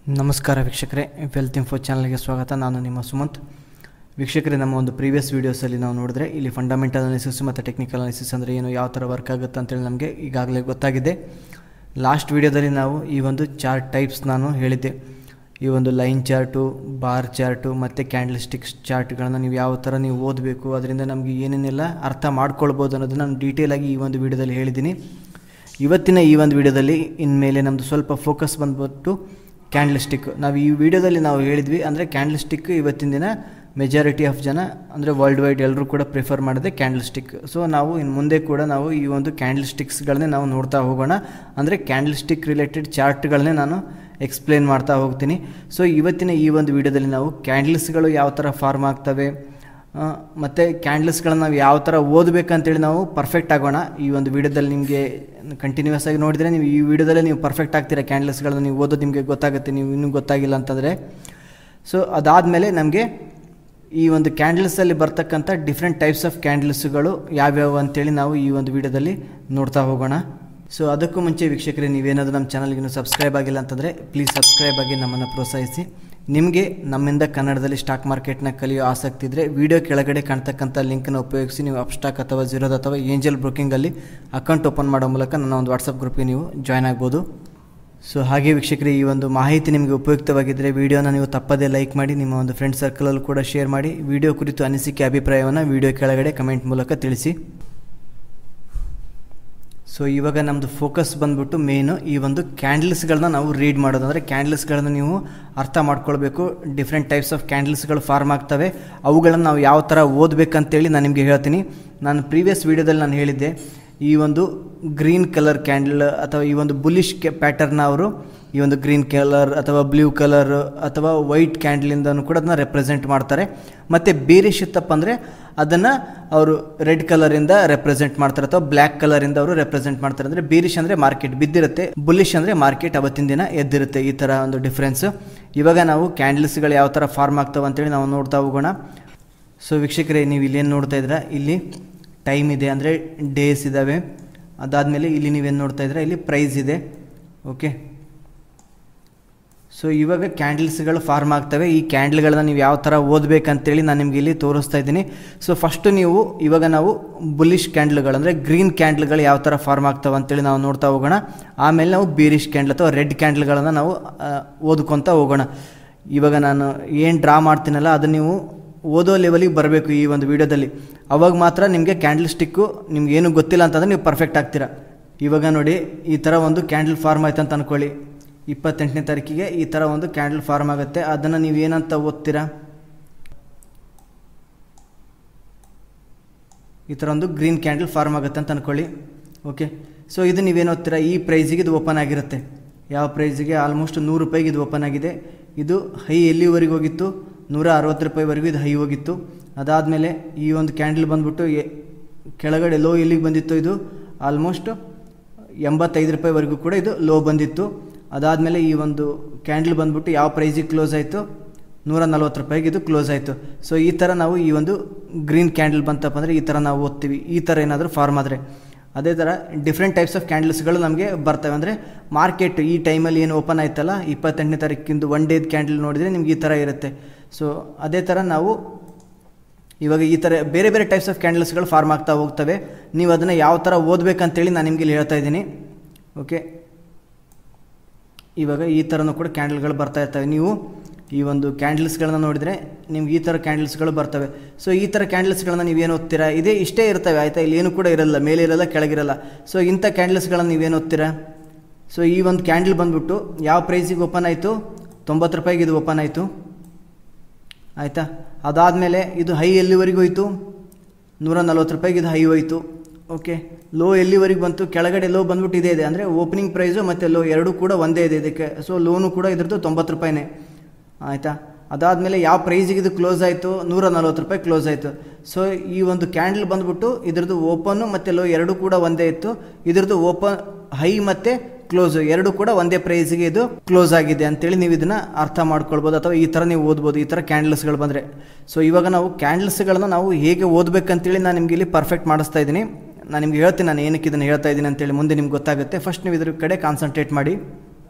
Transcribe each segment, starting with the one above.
ನಮಸ್ಕಾರ ವೀಕ್ಷಕರೇ wealth info ಚಾನಲ್ಗೆ ಸ್ವಾಗತ ನಾನು ನಿಮ್ಮ ಸುಮಂತ್ ವೀಕ್ಷಕರೇ ನಮ್ಮ ಒಂದು ಪ್ರೀವಿಯಸ್ ವೀಡಿಯೋಸಲ್ಲಿ ನಾವು ನೋಡಿದ್ರೆ ಇಲ್ಲಿ ಫಂಡಮೆಂಟಲ್ ಅನಾಲಿಸಿಸ್ ಮತ್ತು ಟೆಕ್ನಿಕಲ್ ಅನಾಲಿಸಿಸ್ ಅಂದರೆ ಏನು ಯಾವ ಥರ ವರ್ಕ್ ಆಗುತ್ತೆ ಅಂತೇಳಿ ನಮಗೆ ಈಗಾಗಲೇ ಗೊತ್ತಾಗಿದೆ ಲಾಸ್ಟ್ ವೀಡಿಯೋದಲ್ಲಿ ನಾವು ಈ ಒಂದು ಚಾರ್ಟ್ ಟೈಪ್ಸ್ ನಾನು ಹೇಳಿದ್ದೆ ಈ ಒಂದು ಲೈನ್ ಚಾರ್ಟು ಬಾರ್ ಚಾರ್ಟು ಮತ್ತು ಕ್ಯಾಂಡಲ್ ಸ್ಟಿಕ್ಸ್ ಚಾರ್ಟ್ಗಳನ್ನು ನೀವು ಯಾವ ಥರ ನೀವು ಓದಬೇಕು ಅದರಿಂದ ನಮಗೆ ಏನೇನೆಲ್ಲ ಅರ್ಥ ಮಾಡ್ಕೊಳ್ಬೋದು ಅನ್ನೋದನ್ನು ನಾನು ಡೀಟೇಲಾಗಿ ಈ ಒಂದು ವೀಡಿಯೋದಲ್ಲಿ ಹೇಳಿದ್ದೀನಿ ಇವತ್ತಿನ ಈ ಒಂದು ವಿಡಿಯೋದಲ್ಲಿ ಇನ್ಮೇಲೆ ನಮ್ಮದು ಸ್ವಲ್ಪ ಫೋಕಸ್ ಬಂದ್ಬಿಟ್ಟು ಕ್ಯಾಂಡಲ್ ಸ್ಟಿಕ್ ನಾವು ಈ ವಿಡಿಯೋದಲ್ಲಿ ನಾವು ಹೇಳಿದ್ವಿ ಅಂದರೆ ಕ್ಯಾಂಡಲ್ ಸ್ಟಿಕ್ ಇವತ್ತಿನ ದಿನ ಮೆಜಾರಿಟಿ ಆಫ್ ಜನ ಅಂದರೆ ವರ್ಲ್ಡ್ ವೈಡ್ ಎಲ್ಲರೂ ಕೂಡ ಪ್ರಿಫರ್ ಮಾಡಿದೆ ಕ್ಯಾಂಡಲ್ ಸ್ಟಿಕ್ ಸೊ ನಾವು ಇನ್ನು ಮುಂದೆ ಕೂಡ ನಾವು ಈ ಒಂದು ಕ್ಯಾಂಡಲ್ ಸ್ಟಿಕ್ಸ್ಗಳನ್ನೇ ನಾವು ನೋಡ್ತಾ ಹೋಗೋಣ ಅಂದರೆ ಕ್ಯಾಂಡಲ್ ಸ್ಟಿಕ್ ರಿಲೇಟೆಡ್ ಚಾರ್ಟ್ಗಳನ್ನೇ ನಾನು ಎಕ್ಸ್ಪ್ಲೇನ್ ಮಾಡ್ತಾ ಹೋಗ್ತೀನಿ ಸೊ ಇವತ್ತಿನ ಈ ಒಂದು ವಿಡಿಯೋದಲ್ಲಿ ನಾವು ಕ್ಯಾಂಡಲ್ಸ್ಗಳು ಯಾವ ಥರ ಫಾರ್ಮ್ ಆಗ್ತವೆ ಮತ್ತು ಕ್ಯಾಂಡಲ್ಸ್ಗಳನ್ನ ನಾವು ಯಾವ ಥರ ಓದಬೇಕಂತೇಳಿ ನಾವು ಪರ್ಫೆಕ್ಟ್ ಆಗೋಣ ಈ ಒಂದು ವಿಡಿಯೋದಲ್ಲಿ ನಿಮಗೆ ಕಂಟಿನ್ಯೂಸ್ ಆಗಿ ನೋಡಿದರೆ ನೀವು ಈ ವಿಡಿಯೋದಲ್ಲೇ ನೀವು ಪರ್ಫೆಕ್ಟ್ ಆಗ್ತೀರಾ ಕ್ಯಾಂಡಲ್ಸ್ಗಳನ್ನ ನೀವು ಓದೋದು ನಿಮಗೆ ಗೊತ್ತಾಗುತ್ತೆ ನೀವು ಇನ್ನೂ ಗೊತ್ತಾಗಿಲ್ಲ ಅಂತಂದರೆ ಸೊ ಅದಾದಮೇಲೆ ನಮಗೆ ಈ ಒಂದು ಕ್ಯಾಂಡಲ್ಸಲ್ಲಿ ಬರ್ತಕ್ಕಂಥ ಡಿಫ್ರೆಂಟ್ ಟೈಪ್ಸ್ ಆಫ್ ಕ್ಯಾಂಡಲ್ಸ್ಗಳು ಯಾವ್ಯಾವು ಅಂತೇಳಿ ನಾವು ಈ ಒಂದು ವಿಡಿಯೋದಲ್ಲಿ ನೋಡ್ತಾ ಹೋಗೋಣ ಸೊ ಅದಕ್ಕೂ ಮುಂಚೆ ವೀಕ್ಷಕರೇ ನೀವೇನಾದರೂ ನಮ್ಮ ಚಾನಲ್ಗೆ ಸಬ್ಸ್ಕ್ರೈಬ್ ಆಗಿಲ್ಲ ಅಂತಂದರೆ ಪ್ಲೀಸ್ ಸಬ್ಸ್ಕ್ರೈಬ್ ಆಗಿ ನಮ್ಮನ್ನು ಪ್ರೋತ್ಸಾಹಿಸಿ ನಿಮಗೆ ನಮ್ಮಿಂದ ಕನ್ನಡದಲ್ಲಿ ಸ್ಟಾಕ್ ಮಾರ್ಕೆಟ್ನ ಕಲಿಯೋ ಆಸಕ್ತಿ ಇದ್ದರೆ ವಿಡಿಯೋ ಕೆಳಗಡೆ ಕಾಣ್ತಕ್ಕಂಥ ಲಿಂಕನ್ನು ಉಪಯೋಗಿಸಿ ನೀವು ಅಪ್ಸ್ಟಾಕ್ ಅಥವಾ ಝೀರೋದ್ ಅಥವಾ ಏಂಜಲ್ ಬ್ರೋಕಿಂಗಲ್ಲಿ ಅಕೌಂಟ್ ಓಪನ್ ಮಾಡೋ ಮೂಲಕ ನನ್ನ ಒಂದು ವಾಟ್ಸಪ್ ಗ್ರೂಪ್ಗೆ ನೀವು ಜಾಯ್ನ್ ಆಗ್ಬೋದು ಸೊ ಹಾಗೆ ವೀಕ್ಷಕರೇ ಈ ಒಂದು ಮಾಹಿತಿ ನಿಮಗೆ ಉಪಯುಕ್ತವಾಗಿದ್ದರೆ ವಿಡಿಯೋನ ನೀವು ತಪ್ಪದೇ ಲೈಕ್ ಮಾಡಿ ನಿಮ್ಮ ಒಂದು ಫ್ರೆಂಡ್ ಸರ್ಕಲಲ್ಲೂ ಕೂಡ ಶೇರ್ ಮಾಡಿ ವಿಡಿಯೋ ಕುರಿತು ಅನಿಸಿಕೆ ಅಭಿಪ್ರಾಯವನ್ನು ವಿಡಿಯೋ ಕೆಳಗಡೆ ಕಮೆಂಟ್ ಮೂಲಕ ತಿಳಿಸಿ ಸೊ ಇವಾಗ ನಮ್ಮದು ಫೋಕಸ್ ಬಂದ್ಬಿಟ್ಟು ಮೇಯ್ನು ಈ ಒಂದು ಕ್ಯಾಂಡಲ್ಸ್ಗಳನ್ನ ನಾವು ರೀಡ್ ಮಾಡೋದು ಅಂದರೆ ಕ್ಯಾಂಡಲ್ಸ್ಗಳನ್ನ ನೀವು ಅರ್ಥ ಮಾಡ್ಕೊಳ್ಬೇಕು ಡಿಫ್ರೆಂಟ್ ಟೈಪ್ಸ್ ಆಫ್ ಕ್ಯಾಂಡಲ್ಸ್ಗಳು ಫಾರ್ಮ್ ಆಗ್ತವೆ ಅವುಗಳನ್ನು ನಾವು ಯಾವ ಥರ ಓದಬೇಕಂತೇಳಿ ನಾನು ನಿಮಗೆ ಹೇಳ್ತೀನಿ ನಾನು ಪ್ರೀವಿಯಸ್ ವೀಡಿಯೋದಲ್ಲಿ ನಾನು ಹೇಳಿದ್ದೆ ಈ ಒಂದು ಗ್ರೀನ್ ಕಲರ್ ಕ್ಯಾಂಡಲ್ ಅಥವಾ ಈ ಒಂದು ಬುಲಿಶ್ ಕೆ ಪ್ಯಾಟರ್ನ ಅವರು ಈ ಒಂದು ಗ್ರೀನ್ ಕಲರ್ ಅಥವಾ ಬ್ಲೂ ಕಲರ್ ಅಥವಾ ವೈಟ್ ಕ್ಯಾಂಡಲಿಂದನೂ ಕೂಡ ಅದನ್ನ ರೆಪ್ರೆಸೆಂಟ್ ಮಾಡ್ತಾರೆ ಮತ್ತು ಬೇರಿಶ್ ಇತ್ತಪ್ಪ ಅಂದರೆ ಅದನ್ನು ಅವರು ರೆಡ್ ಕಲರಿಂದ ರೆಪ್ರೆಸೆಂಟ್ ಮಾಡ್ತಾರೆ ಅಥವಾ ಬ್ಲ್ಯಾಕ್ ಕಲರಿಂದ ಅವರು ರೆಪ್ರೆಸೆಂಟ್ ಮಾಡ್ತಾರೆ ಅಂದರೆ ಬೇರಿಶ್ ಅಂದರೆ ಮಾರ್ಕೆಟ್ ಬಿದ್ದಿರುತ್ತೆ ಬುಲಿಶ್ ಅಂದರೆ ಮಾರ್ಕೆಟ್ ಅವತ್ತಿನ ದಿನ ಎದ್ದಿರುತ್ತೆ ಈ ಥರ ಒಂದು ಡಿಫ್ರೆನ್ಸ್ ಇವಾಗ ನಾವು ಕ್ಯಾಂಡಲ್ಸ್ಗಳು ಯಾವ ಥರ ಫಾರ್ಮ್ ಆಗ್ತವೆ ಅಂತೇಳಿ ನಾವು ನೋಡ್ತಾ ಹೋಗೋಣ ಸೊ ವೀಕ್ಷಕರೇ ನೀವು ಇಲ್ಲೇನು ನೋಡ್ತಾ ಇದ್ದೀರಾ ಇಲ್ಲಿ ಟೈಮ್ ಇದೆ ಅಂದರೆ ಡೇಸ್ ಇದ್ದಾವೆ ಅದಾದಮೇಲೆ ಇಲ್ಲಿ ನೀವೇನು ನೋಡ್ತಾ ಇದ್ದೀರಾ ಇಲ್ಲಿ ಪ್ರೈಸ್ ಇದೆ ಓಕೆ ಸೊ ಇವಾಗ ಕ್ಯಾಂಡಲ್ಸ್ಗಳು ಫಾರ್ಮ್ ಆಗ್ತವೆ ಈ ಕ್ಯಾಂಡಲ್ಗಳನ್ನ ನೀವು ಯಾವ ಥರ ಓದಬೇಕಂತೇಳಿ ನಾನು ನಿಮಗೆ ಇಲ್ಲಿ ತೋರಿಸ್ತಾ ಇದ್ದೀನಿ ಸೊ ಫಸ್ಟು ನೀವು ಇವಾಗ ನಾವು ಬುಲಿಶ್ ಕ್ಯಾಂಡಲ್ಗಳು ಅಂದರೆ ಗ್ರೀನ್ ಕ್ಯಾಂಡಲ್ಗಳು ಯಾವ ಥರ ಫಾರ್ಮ್ ಆಗ್ತವೆ ಅಂತೇಳಿ ನಾವು ನೋಡ್ತಾ ಹೋಗೋಣ ಆಮೇಲೆ ನಾವು ಬೇರಿಶ್ ಕ್ಯಾಂಡಲ್ ಅಥವಾ ರೆಡ್ ಕ್ಯಾಂಡಲ್ಗಳನ್ನು ನಾವು ಓದ್ಕೊತಾ ಹೋಗೋಣ ಇವಾಗ ನಾನು ಏನು ಡ್ರಾ ಮಾಡ್ತೀನಲ್ಲ ಅದು ನೀವು ಓದೋ ಲೆವೆಲಿಗೆ ಬರಬೇಕು ಈ ಒಂದು ವಿಡಿಯೋದಲ್ಲಿ ಅವಾಗ ಮಾತ್ರ ನಿಮಗೆ ಕ್ಯಾಂಡಲ್ ಸ್ಟಿಕ್ಕು ನಿಮ್ಗೆ ಏನು ಗೊತ್ತಿಲ್ಲ ಅಂತಂದರೆ ನೀವು ಪರ್ಫೆಕ್ಟ್ ಆಗ್ತೀರಾ ಇವಾಗ ನೋಡಿ ಈ ಥರ ಒಂದು ಕ್ಯಾಂಡಲ್ ಫಾರ್ಮ್ ಆಯ್ತು ಅಂತ ಅಂದ್ಕೊಳ್ಳಿ ಇಪ್ಪತ್ತೆಂಟನೇ ತಾರೀಕಿಗೆ ಈ ಥರ ಒಂದು ಕ್ಯಾಂಡಲ್ ಫಾರ್ಮ್ ಆಗುತ್ತೆ ಅದನ್ನು ನೀವು ಏನಂತ ಓದ್ತೀರಾ ಈ ಥರ ಒಂದು ಗ್ರೀನ್ ಕ್ಯಾಂಡಲ್ ಫಾರ್ಮ್ ಆಗುತ್ತೆ ಅಂತ ಅಂದ್ಕೊಳ್ಳಿ ಓಕೆ ಸೊ ಇದು ನೀವೇನು ಓದ್ತೀರಾ ಈ ಪ್ರೈಸಿಗೆ ಇದು ಓಪನ್ ಆಗಿರುತ್ತೆ ಯಾವ ಪ್ರೈಸಿಗೆ ಆಲ್ಮೋಸ್ಟ್ ನೂರು ರೂಪಾಯಿಗೆ ಇದು ಓಪನ್ ಆಗಿದೆ ಇದು ಹೈ ಎಲ್ಲಿವರೆಗೆ ಹೋಗಿತ್ತು ನೂರ ಅರವತ್ತು ರೂಪಾಯಿವರೆಗೂ ಇದು ಹೈ ಹೋಗಿತ್ತು ಅದಾದಮೇಲೆ ಈ ಒಂದು ಕ್ಯಾಂಡಲ್ ಬಂದ್ಬಿಟ್ಟು ಕೆಳಗಡೆ ಲೋ ಎಲ್ಲಿಗೆ ಬಂದಿತ್ತು ಇದು ಆಲ್ಮೋಸ್ಟ್ ಎಂಬತ್ತೈದು ರೂಪಾಯಿವರೆಗೂ ಕೂಡ ಇದು ಲೋ ಬಂದಿತ್ತು ಅದಾದಮೇಲೆ ಈ ಒಂದು ಕ್ಯಾಂಡಲ್ ಬಂದ್ಬಿಟ್ಟು ಯಾವ ಪ್ರೈಸಿಗೆ ಕ್ಲೋಸ್ ಆಯಿತು ನೂರ ನಲ್ವತ್ತು ರೂಪಾಯಿಗೆ ಇದು ಕ್ಲೋಸ್ ಆಯಿತು ಸೊ ಈ ಥರ ನಾವು ಈ ಒಂದು ಗ್ರೀನ್ ಕ್ಯಾಂಡಲ್ ಬಂತಪ್ಪ ಅಂದರೆ ಈ ಥರ ನಾವು ಓದ್ತೀವಿ ಈ ಥರ ಏನಾದರೂ ಫಾರ್ಮ್ ಆದರೆ ಅದೇ ಥರ ಡಿಫ್ರೆಂಟ್ ಟೈಪ್ಸ್ ಆಫ್ ಕ್ಯಾಂಡಲ್ಸ್ಗಳು ನಮಗೆ ಬರ್ತವೆ ಅಂದರೆ ಮಾರ್ಕೆಟ್ ಈ ಟೈಮಲ್ಲಿ ಏನು ಓಪನ್ ಆಯ್ತಲ್ಲ ಇಪ್ಪತ್ತೆಂಟನೇ ತಾರೀಕಿಂದು ಒನ್ ಡೇದ್ ಕ್ಯಾಂಡಲ್ ನೋಡಿದರೆ ನಿಮ್ಗೆ ಈ ಥರ ಇರುತ್ತೆ ಸೊ ಅದೇ ಥರ ನಾವು ಇವಾಗ ಈ ಥರ ಬೇರೆ ಬೇರೆ ಟೈಪ್ಸ್ ಆಫ್ ಕ್ಯಾಂಡಲ್ಸ್ಗಳು ಫಾರ್ಮ್ ಆಗ್ತಾ ಹೋಗ್ತವೆ ನೀವು ಅದನ್ನು ಯಾವ ಥರ ಓದಬೇಕಂತೇಳಿ ನಾನು ನಿಮಗೆ ಇಲ್ಲಿ ಹೇಳ್ತಾ ಇದ್ದೀನಿ ಓಕೆ ಇವಾಗ ಈ ಥರನೂ ಕೂಡ ಕ್ಯಾಂಡಲ್ಗಳು ಬರ್ತಾ ಇರ್ತವೆ ನೀವು ಈ ಒಂದು ಕ್ಯಾಂಡಲ್ಸ್ಗಳನ್ನ ನೋಡಿದರೆ ನಿಮ್ಗೆ ಈ ಥರ ಕ್ಯಾಂಡಲ್ಸ್ಗಳು ಬರ್ತವೆ ಸೊ ಈ ಥರ ಕ್ಯಾಂಡಲ್ಸ್ಗಳನ್ನ ನೀವೇನು ಓದ್ತೀರಾ ಇದೇ ಇಷ್ಟೇ ಇರ್ತವೆ ಆಯಿತಾ ಇಲ್ಲಿ ಏನು ಕೂಡ ಇರಲ್ಲ ಮೇಲೆ ಇರಲ್ಲ ಕೆಳಗಿರಲ್ಲ ಸೊ ಇಂಥ ಕ್ಯಾಂಡಲ್ಸ್ಗಳನ್ನ ನೀವೇನು ಓದ್ತೀರಾ ಸೊ ಈ ಒಂದು ಕ್ಯಾಂಡಲ್ ಬಂದ್ಬಿಟ್ಟು ಯಾವ ಪ್ರೈಸಿಗೆ ಓಪನ್ ಆಯಿತು ತೊಂಬತ್ತು ರೂಪಾಯಿಗೆ ಇದು ಓಪನ್ ಆಯಿತು ಆಯಿತಾ ಅದಾದಮೇಲೆ ಇದು ಹೈ ಎಲ್ಲಿವರೆಗೂ ಹೋಯಿತು ನೂರ ನಲ್ವತ್ತು ರೂಪಾಯಿಗೆ ಇದು ಹೈ ಹೋಯಿತು ಓಕೆ ಲೋ ಎಲ್ಲಿವರೆಗೆ ಬಂತು ಕೆಳಗಡೆ ಲೋ ಬಂದ್ಬಿಟ್ಟು ಇದೇ ಇದೆ ಅಂದರೆ ಓಪನಿಂಗ್ ಪ್ರೈಸು ಮತ್ತು ಲೋ ಎರಡೂ ಕೂಡ ಒಂದೇ ಇದೆ ಇದಕ್ಕೆ ಸೊ ಲೋನು ಕೂಡ ಇದ್ರದ್ದು ತೊಂಬತ್ತು ರೂಪಾಯಿನೇ ಆಯಿತಾ ಅದಾದಮೇಲೆ ಯಾವ ಪ್ರೈಸಿಗೆ ಇದು ಕ್ಲೋಸ್ ಆಯಿತು ನೂರ ನಲ್ವತ್ತು ರೂಪಾಯಿ ಕ್ಲೋಸ್ ಆಯಿತು ಸೊ ಈ ಒಂದು ಕ್ಯಾಂಡಲ್ ಬಂದ್ಬಿಟ್ಟು ಇದ್ರದ್ದು ಓಪನ್ನು ಮತ್ತು ಲೋ ಎರಡೂ ಕೂಡ ಒಂದೇ ಇತ್ತು ಇದ್ರದ್ದು ಓಪನ್ ಹೈ ಮತ್ತು ಕ್ಲೋಸ್ ಎರಡು ಕೂಡ ಒಂದೇ ಪ್ರೈಸ್ಗೆ ಇದು ಕ್ಲೋಸ್ ಆಗಿದೆ ಅಂತೇಳಿ ನೀವು ಇದನ್ನ ಅರ್ಥ ಮಾಡ್ಕೊಳ್ಬೋದು ಅಥವಾ ಈ ಥರ ನೀವು ಓದ್ಬೋದು ಈ ಥರ ಕ್ಯಾಂಡಲ್ಸ್ಗಳು ಬಂದರೆ ಸೊ ಇವಾಗ ನಾವು ಕ್ಯಾಂಡಲ್ಸ್ಗಳನ್ನ ನಾವು ಹೇಗೆ ಓದಬೇಕಂತೇಳಿ ನಾನು ನಿಮಗೆ ಇಲ್ಲಿ ಪರ್ಫೆಕ್ಟ್ ಮಾಡಿಸ್ತಾ ಇದ್ದೀನಿ ನಾನು ನಿಮ್ಗೆ ಹೇಳ್ತೀನಿ ನಾನು ಏನಕ್ಕೆ ಇದನ್ನು ಹೇಳ್ತಾ ಇದ್ದೀನಿ ಅಂತೇಳಿ ಮುಂದೆ ನಿಮ್ಗೆ ಗೊತ್ತಾಗುತ್ತೆ ಫಸ್ಟ್ ನೀವು ಇದ್ರ ಕಡೆ ಕಾನ್ಸಂಟ್ರೇಟ್ ಮಾಡಿ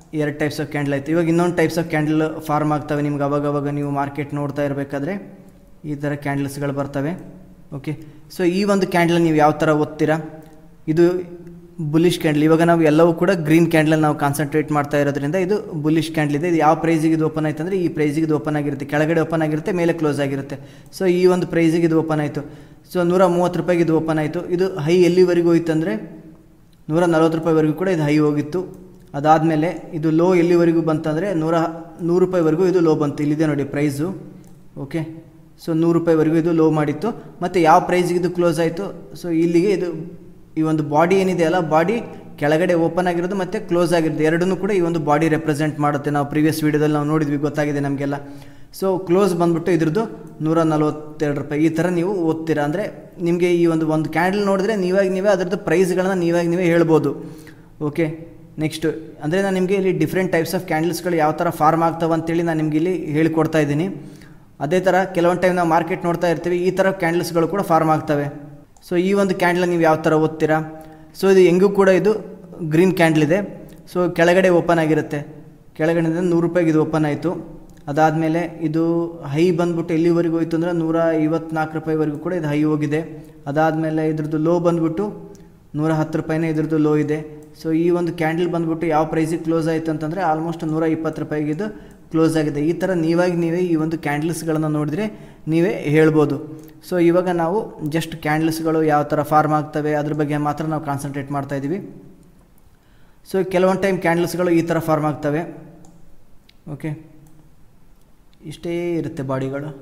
ಎರಡು ಟೈಪ್ಸ್ ಆಫ್ ಕ್ಯಾಂಡಲ್ ಆಯಿತು ಇವಾಗ ಇನ್ನೊಂದು ಟೈಪ್ಸ್ ಆಫ್ ಕ್ಯಾಂಡಲ್ ಫಾರ್ಮ್ ಆಗ್ತವೆ ನಿಮ್ಗೆ ಅವಾಗ ಅವಾಗ ನೀವು ಮಾರ್ಕೆಟ್ ನೋಡ್ತಾ ಇರಬೇಕಾದ್ರೆ ಈ ಥರ ಕ್ಯಾಂಡಲ್ಸ್ಗಳು ಬರ್ತವೆ ಓಕೆ ಸೊ ಈ ಒಂದು ಕ್ಯಾಂಡಲ್ ನೀವು ಯಾವ ಥರ ಓದ್ತೀರಾ ಇದು ಬುಲಿಶ್ ಕ್ಯಾಂಡಲ್ ಇವಾಗ ನಾವು ಎಲ್ಲವೂ ಕೂಡ ಗ್ರೀನ್ ಕ್ಯಾಂಡಲ್ ನಾವು ಕಾನ್ಸಂಟ್ರೇಟ್ ಮಾಡ್ತಾ ಇರೋದ್ರಿಂದ ಇದು ಬುಲಿಶ್ ಕ್ಯಾಂಡಲ್ ಇದೆ ಇದು ಯಾವ ಪ್ರೈಸಿಗೆ ಇದು ಓಪನ್ ಆಯ್ತು ಅಂದರೆ ಈ ಪ್ರೈಸಿಗೆ ಇದು ಓಪನ್ ಆಗಿರುತ್ತೆ ಕೆಳಗಡೆ ಓಪನ್ ಆಗಿರುತ್ತೆ ಮೇಲೆ ಕ್ಲೋಸ್ ಆಗಿರುತ್ತೆ ಸೊ ಈ ಒಂದು ಪ್ರೈಸಿಗೆ ಇದು ಓಪನ್ ಆಯಿತು ಸೊ ನೂರ ಮೂವತ್ತು ರೂಪಾಯಿಗೆ ಇದು ಓಪನ್ ಆಯಿತು ಇದು ಹೈ ಎಲ್ಲಿವರೆಗೂ ಹೋಯ್ತು ಅಂದರೆ ನೂರ ನಲ್ವತ್ತು ರೂಪಾಯಿವರೆಗೂ ಕೂಡ ಇದು ಹೈ ಹೋಗಿತ್ತು ಅದಾದಮೇಲೆ ಇದು ಲೋ ಎಲ್ಲಿವರೆಗೂ ಬಂತಂದರೆ ನೂರ ನೂರು ರೂಪಾಯಿವರೆಗೂ ಇದು ಲೋ ಬಂತು ಇಲ್ಲಿದೆ ನೋಡಿ ಪ್ರೈಸು ಓಕೆ ಸೊ ನೂರು ರೂಪಾಯಿವರೆಗೂ ಇದು ಲೋ ಮಾಡಿತ್ತು ಮತ್ತು ಯಾವ ಪ್ರೈಸಿಗೆ ಇದು ಕ್ಲೋಸ್ ಆಯಿತು ಸೊ ಇಲ್ಲಿಗೆ ಇದು ಈ ಒಂದು ಬಾಡಿ ಏನಿದೆ ಅಲ್ಲ ಬಾಡಿ ಕೆಳಗಡೆ ಓಪನ್ ಆಗಿರೋದು ಮತ್ತು ಕ್ಲೋಸ್ ಆಗಿರೋದು ಎರಡನ್ನೂ ಕೂಡ ಈ ಒಂದು ಬಾಡಿ ರೆಪ್ರೆಸೆಂಟ್ ಮಾಡುತ್ತೆ ನಾವು ಪ್ರೀವಿಯಸ್ ವೀಡಿಯೋದಲ್ಲಿ ನಾವು ನೋಡಿದ್ವಿ ಗೊತ್ತಾಗಿದೆ ನಮಗೆಲ್ಲ ಸೊ ಕ್ಲೋಸ್ ಬಂದ್ಬಿಟ್ಟು ಇದ್ರದ್ದು ನೂರ ನಲ್ವತ್ತೆರಡು ರೂಪಾಯಿ ಈ ಥರ ನೀವು ಓದ್ತೀರಾ ಅಂದರೆ ನಿಮಗೆ ಈ ಒಂದು ಒಂದು ಕ್ಯಾಂಡಲ್ ನೋಡಿದ್ರೆ ನೀವಾಗ ನೀವೇ ಅದರದ್ದು ಪ್ರೈಸ್ಗಳನ್ನ ನೀವಾಗ ನೀವೇ ಹೇಳ್ಬೋದು ಓಕೆ ನೆಕ್ಸ್ಟ್ ಅಂದರೆ ನಾನು ನಿಮಗೆ ಇಲ್ಲಿ ಡಿಫ್ರೆಂಟ್ ಟೈಪ್ಸ್ ಆಫ್ ಕ್ಯಾಂಡಲ್ಸ್ಗಳು ಯಾವ ಥರ ಫಾರ್ಮ್ ಆಗ್ತವೆ ಅಂತೇಳಿ ನಾನು ನಿಮಗೆ ಇಲ್ಲಿ ಹೇಳಿಕೊಡ್ತಾ ಇದ್ದೀನಿ ಅದೇ ಥರ ಕೆಲವೊಂದು ಟೈಮ್ ನಾವು ಮಾರ್ಕೆಟ್ ನೋಡ್ತಾ ಇರ್ತೀವಿ ಈ ಥರ ಕ್ಯಾಂಡಲ್ಸ್ಗಳು ಕೂಡ ಫಾರ್ಮ್ ಆಗ್ತವೆ ಸೊ ಈ ಒಂದು ಕ್ಯಾಂಡಲ್ ನೀವು ಯಾವ ಥರ ಓದ್ತೀರಾ ಸೊ ಇದು ಹೆಂಗೂ ಕೂಡ ಇದು ಗ್ರೀನ್ ಕ್ಯಾಂಡಲ್ ಇದೆ ಸೊ ಕೆಳಗಡೆ ಓಪನ್ ಆಗಿರುತ್ತೆ ಕೆಳಗಡೆಯಿಂದ ನೂರು ರೂಪಾಯಿಗೆ ಇದು ಓಪನ್ ಆಯಿತು ಅದಾದಮೇಲೆ ಇದು ಹೈ ಬಂದ್ಬಿಟ್ಟು ಎಲ್ಲಿವರೆಗೂ ಹೋಯ್ತು ಅಂದರೆ ನೂರ ಐವತ್ನಾಲ್ಕು ರೂಪಾಯಿವರೆಗೂ ಕೂಡ ಇದು ಹೈ ಹೋಗಿದೆ ಅದಾದಮೇಲೆ ಇದ್ರದ್ದು ಲೋ ಬಂದ್ಬಿಟ್ಟು ನೂರ ಹತ್ತು ರೂಪಾಯಿನೇ ಇದ್ರದ್ದು ಲೋ ಇದೆ ಸೊ ಈ ಒಂದು ಕ್ಯಾಂಡಲ್ ಬಂದ್ಬಿಟ್ಟು ಯಾವ ಪ್ರೈಸಿಗೆ ಕ್ಲೋಸ್ ಆಯಿತು ಅಂತಂದರೆ ಆಲ್ಮೋಸ್ಟ್ ನೂರ ಇಪ್ಪತ್ತು ರೂಪಾಯಿಗೆ ಇದು ಕ್ಲೋಸ್ ಆಗಿದೆ ಈ ಥರ ನೀವಾಗಿ ನೀವೇ ಈ ಒಂದು ಕ್ಯಾಂಡಲ್ಸ್ಗಳನ್ನು ನೋಡಿದರೆ ನೀವೇ ಹೇಳ್ಬೋದು ಸೊ ಇವಾಗ ನಾವು ಜಸ್ಟ್ ಕ್ಯಾಂಡಲ್ಸ್ಗಳು ಯಾವ ಥರ ಫಾರ್ಮ್ ಆಗ್ತವೆ ಅದ್ರ ಬಗ್ಗೆ ಮಾತ್ರ ನಾವು ಕಾನ್ಸಂಟ್ರೇಟ್ ಮಾಡ್ತಾ ಇದ್ದೀವಿ ಸೊ ಕೆಲವೊಂದು ಟೈಮ್ ಕ್ಯಾಂಡಲ್ಸ್ಗಳು ಈ ಥರ ಫಾರ್ಮ್ ಆಗ್ತವೆ ಓಕೆ ಇಷ್ಟೇ ಇರುತ್ತೆ ಬಾಡಿಗಳು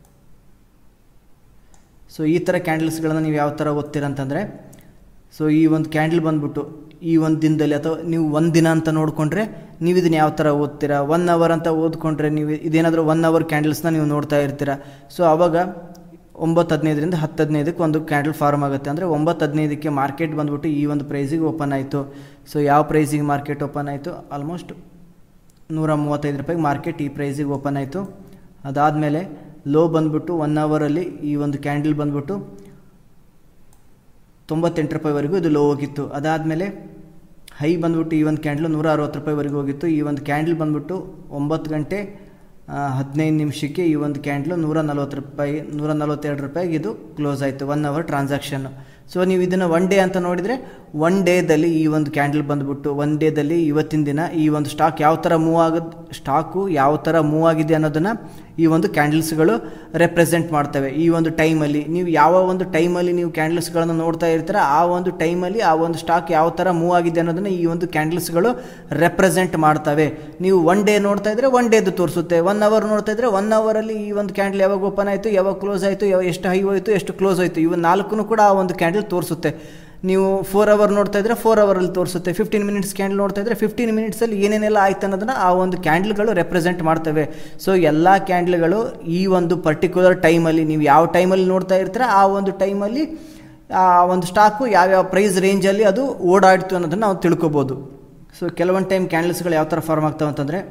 ಸೊ ಈ ಥರ ಕ್ಯಾಂಡಲ್ಸ್ಗಳನ್ನ ನೀವು ಯಾವ ಥರ ಓದ್ತೀರ ಅಂತಂದರೆ ಸೊ ಈ ಒಂದು ಕ್ಯಾಂಡಲ್ ಬಂದ್ಬಿಟ್ಟು ಈ ಒಂದು ದಿನದಲ್ಲಿ ಅಥವಾ ನೀವು ಒಂದು ದಿನ ಅಂತ ನೋಡಿಕೊಂಡ್ರೆ ನೀವು ಇದನ್ನು ಯಾವ ಥರ ಓದ್ತೀರಾ ಒನ್ ಅವರ್ ಅಂತ ಓದ್ಕೊಂಡ್ರೆ ನೀವು ಇದೇನಾದರೂ ಒನ್ ಅವರ್ ಕ್ಯಾಂಡಲ್ಸ್ನ ನೀವು ನೋಡ್ತಾ ಇರ್ತೀರ ಸೊ ಆವಾಗ ಒಂಬತ್ತು ಹದಿನೈದರಿಂದ ಹತ್ತು ಹದಿನೈದಕ್ಕೆ ಒಂದು ಕ್ಯಾಂಡಲ್ ಫಾರ್ಮ್ ಆಗುತ್ತೆ ಅಂದರೆ ಒಂಬತ್ತು ಹದಿನೈದಕ್ಕೆ ಮಾರ್ಕೆಟ್ ಬಂದ್ಬಿಟ್ಟು ಈ ಒಂದು ಪ್ರೈಸಿಗೆ ಓಪನ್ ಆಯಿತು ಸೊ ಯಾವ ಪ್ರೈಸಿಗೆ ಮಾರ್ಕೆಟ್ ಓಪನ್ ಆಯಿತು ಆಲ್ಮೋಸ್ಟ್ ನೂರ ಮೂವತ್ತೈದು ರೂಪಾಯಿಗೆ ಮಾರ್ಕೆಟ್ ಈ ಪ್ರೈಸಿಗೆ ಓಪನ್ ಆಯಿತು ಅದಾದಮೇಲೆ ಲೋ ಬಂದ್ಬಿಟ್ಟು ಒನ್ ಅವರಲ್ಲಿ ಈ ಒಂದು ಕ್ಯಾಂಡಲ್ ಬಂದ್ಬಿಟ್ಟು ತೊಂಬತ್ತೆಂಟು ರೂಪಾಯಿವರೆಗೂ ಇದು ಲೋ ಹೋಗಿತ್ತು ಅದಾದಮೇಲೆ ಹೈ ಬಂದ್ಬಿಟ್ಟು ಈ ಒಂದು ಕ್ಯಾಂಡ್ಲು ನೂರ ಅರವತ್ತು ರೂಪಾಯಿವರೆಗೂ ಹೋಗಿತ್ತು ಈ ಒಂದು ಕ್ಯಾಂಡಲ್ ಬಂದ್ಬಿಟ್ಟು ಒಂಬತ್ತು ಗಂಟೆ ಹದಿನೈದು ನಿಮಿಷಕ್ಕೆ ಈ ಒಂದು ಕ್ಯಾಂಡ್ಲು ನೂರ ನಲ್ವತ್ತು ರೂಪಾಯಿ ನೂರ ನಲ್ವತ್ತೆರಡು ರೂಪಾಯಿಗೆ ಇದು ಕ್ಲೋಸ್ ಆಯಿತು ಒನ್ ಅವರ್ ಟ್ರಾನ್ಸಾಕ್ಷನ್ನು ಸೊ ನೀವು ಇದನ್ನು ಒನ್ ಡೇ ಅಂತ ನೋಡಿದರೆ ಒನ್ ಡೇದಲ್ಲಿ ಈ ಒಂದು ಕ್ಯಾಂಡಲ್ ಬಂದ್ಬಿಟ್ಟು ಒನ್ ಡೇದಲ್ಲಿ ಇವತ್ತಿನ ದಿನ ಈ ಒಂದು ಸ್ಟಾಕ್ ಯಾವ ಥರ ಮೂವ್ ಆಗೋದು ಸ್ಟಾಕು ಯಾವ ಥರ ಮೂವ್ ಆಗಿದೆ ಅನ್ನೋದನ್ನು ಈ ಒಂದು ಕ್ಯಾಂಡಲ್ಸ್ಗಳು ರೆಪ್ರೆಸೆಂಟ್ ಮಾಡ್ತವೆ ಈ ಒಂದು ಟೈಮಲ್ಲಿ ನೀವು ಯಾವ ಒಂದು ಟೈಮಲ್ಲಿ ನೀವು ಕ್ಯಾಂಡಲ್ಸ್ಗಳನ್ನು ನೋಡ್ತಾ ಇರ್ತೀರ ಆ ಒಂದು ಟೈಮಲ್ಲಿ ಆ ಒಂದು ಸ್ಟಾಕ್ ಯಾವ ಥರ ಮೂವ್ ಆಗಿದೆ ಅನ್ನೋದನ್ನು ಈ ಒಂದು ಕ್ಯಾಂಡಲ್ಸ್ಗಳು ರೆಪ್ರೆಸೆಂಟ್ ಮಾಡ್ತವೆ ನೀವು ಒನ್ ಡೇ ನೋಡ್ತಾ ಇದ್ದರೆ ಒನ್ ಡೇದು ತೋರಿಸುತ್ತೆ ಒನ್ ಅವರ್ ನೋಡ್ತಾ ಇದ್ದರೆ ಒನ್ ಅವರಲ್ಲಿ ಈ ಒಂದು ಕ್ಯಾಂಡಲ್ ಯಾವಾಗ ಓಪನ್ ಆಯಿತು ಯಾವಾಗ ಕ್ಲೋಸ್ ಆಯಿತು ಯಾವ ಎಷ್ಟು ಹೈ ಹೋಯಿತು ಎಷ್ಟು ಕ್ಲೋಸ್ ಆಯಿತು ಇವು ನಾಲ್ಕು ಕೂಡ ಆ ಒಂದು ಕ್ಯಾಂಡಲ್ ತೋರಿಸುತ್ತೆ ನೀವು ಫೋರ್ ಅವರ್ ನೋಡ್ತಾ ಇದ್ದರೆ ಫೋರ್ ಅವರಲ್ಲಿ ತೋರಿಸುತ್ತೆ ಫಿಫ್ಟೀನ್ ಮಿನಿಟ್ಸ್ ಕ್ಯಾಂಡಲ್ ನೋಡ್ತಾ ಇದ್ದರೆ ಫಿಫ್ಟೀನ್ ಮಿನಿಟ್ಸಲ್ಲಿ ಏನೇನೆಲ್ಲ ಆಯ್ತು ಅನ್ನೋದನ್ನು ಆ ಒಂದು ಕ್ಯಾಂಡಲ್ಗಳು ರೆಪ್ರೆಸೆಂಟ್ ಮಾಡ್ತವೆ ಸೊ ಎಲ್ಲ ಕ್ಯಾಂಡಲ್ಗಳು ಈ ಒಂದು ಪರ್ಟಿಕ್ಯುಲರ್ ಟೈಮಲ್ಲಿ ನೀವು ಯಾವ ಟೈಮಲ್ಲಿ ನೋಡ್ತಾ ಇರ್ತೀರ ಆ ಒಂದು ಟೈಮಲ್ಲಿ ಆ ಒಂದು ಸ್ಟಾಕು ಯಾವ್ಯಾವ ಪ್ರೈಸ್ ರೇಂಜಲ್ಲಿ ಅದು ಓಡಾಡ್ತು ಅನ್ನೋದನ್ನು ನಾವು ತಿಳ್ಕೊಬೋದು ಸೊ ಕೆಲವೊಂದು ಟೈಮ್ ಕ್ಯಾಂಡಲ್ಸ್ಗಳು ಯಾವ ಥರ ಫಾರ್ಮ್ ಆಗ್ತವೆ ಅಂತಂದರೆ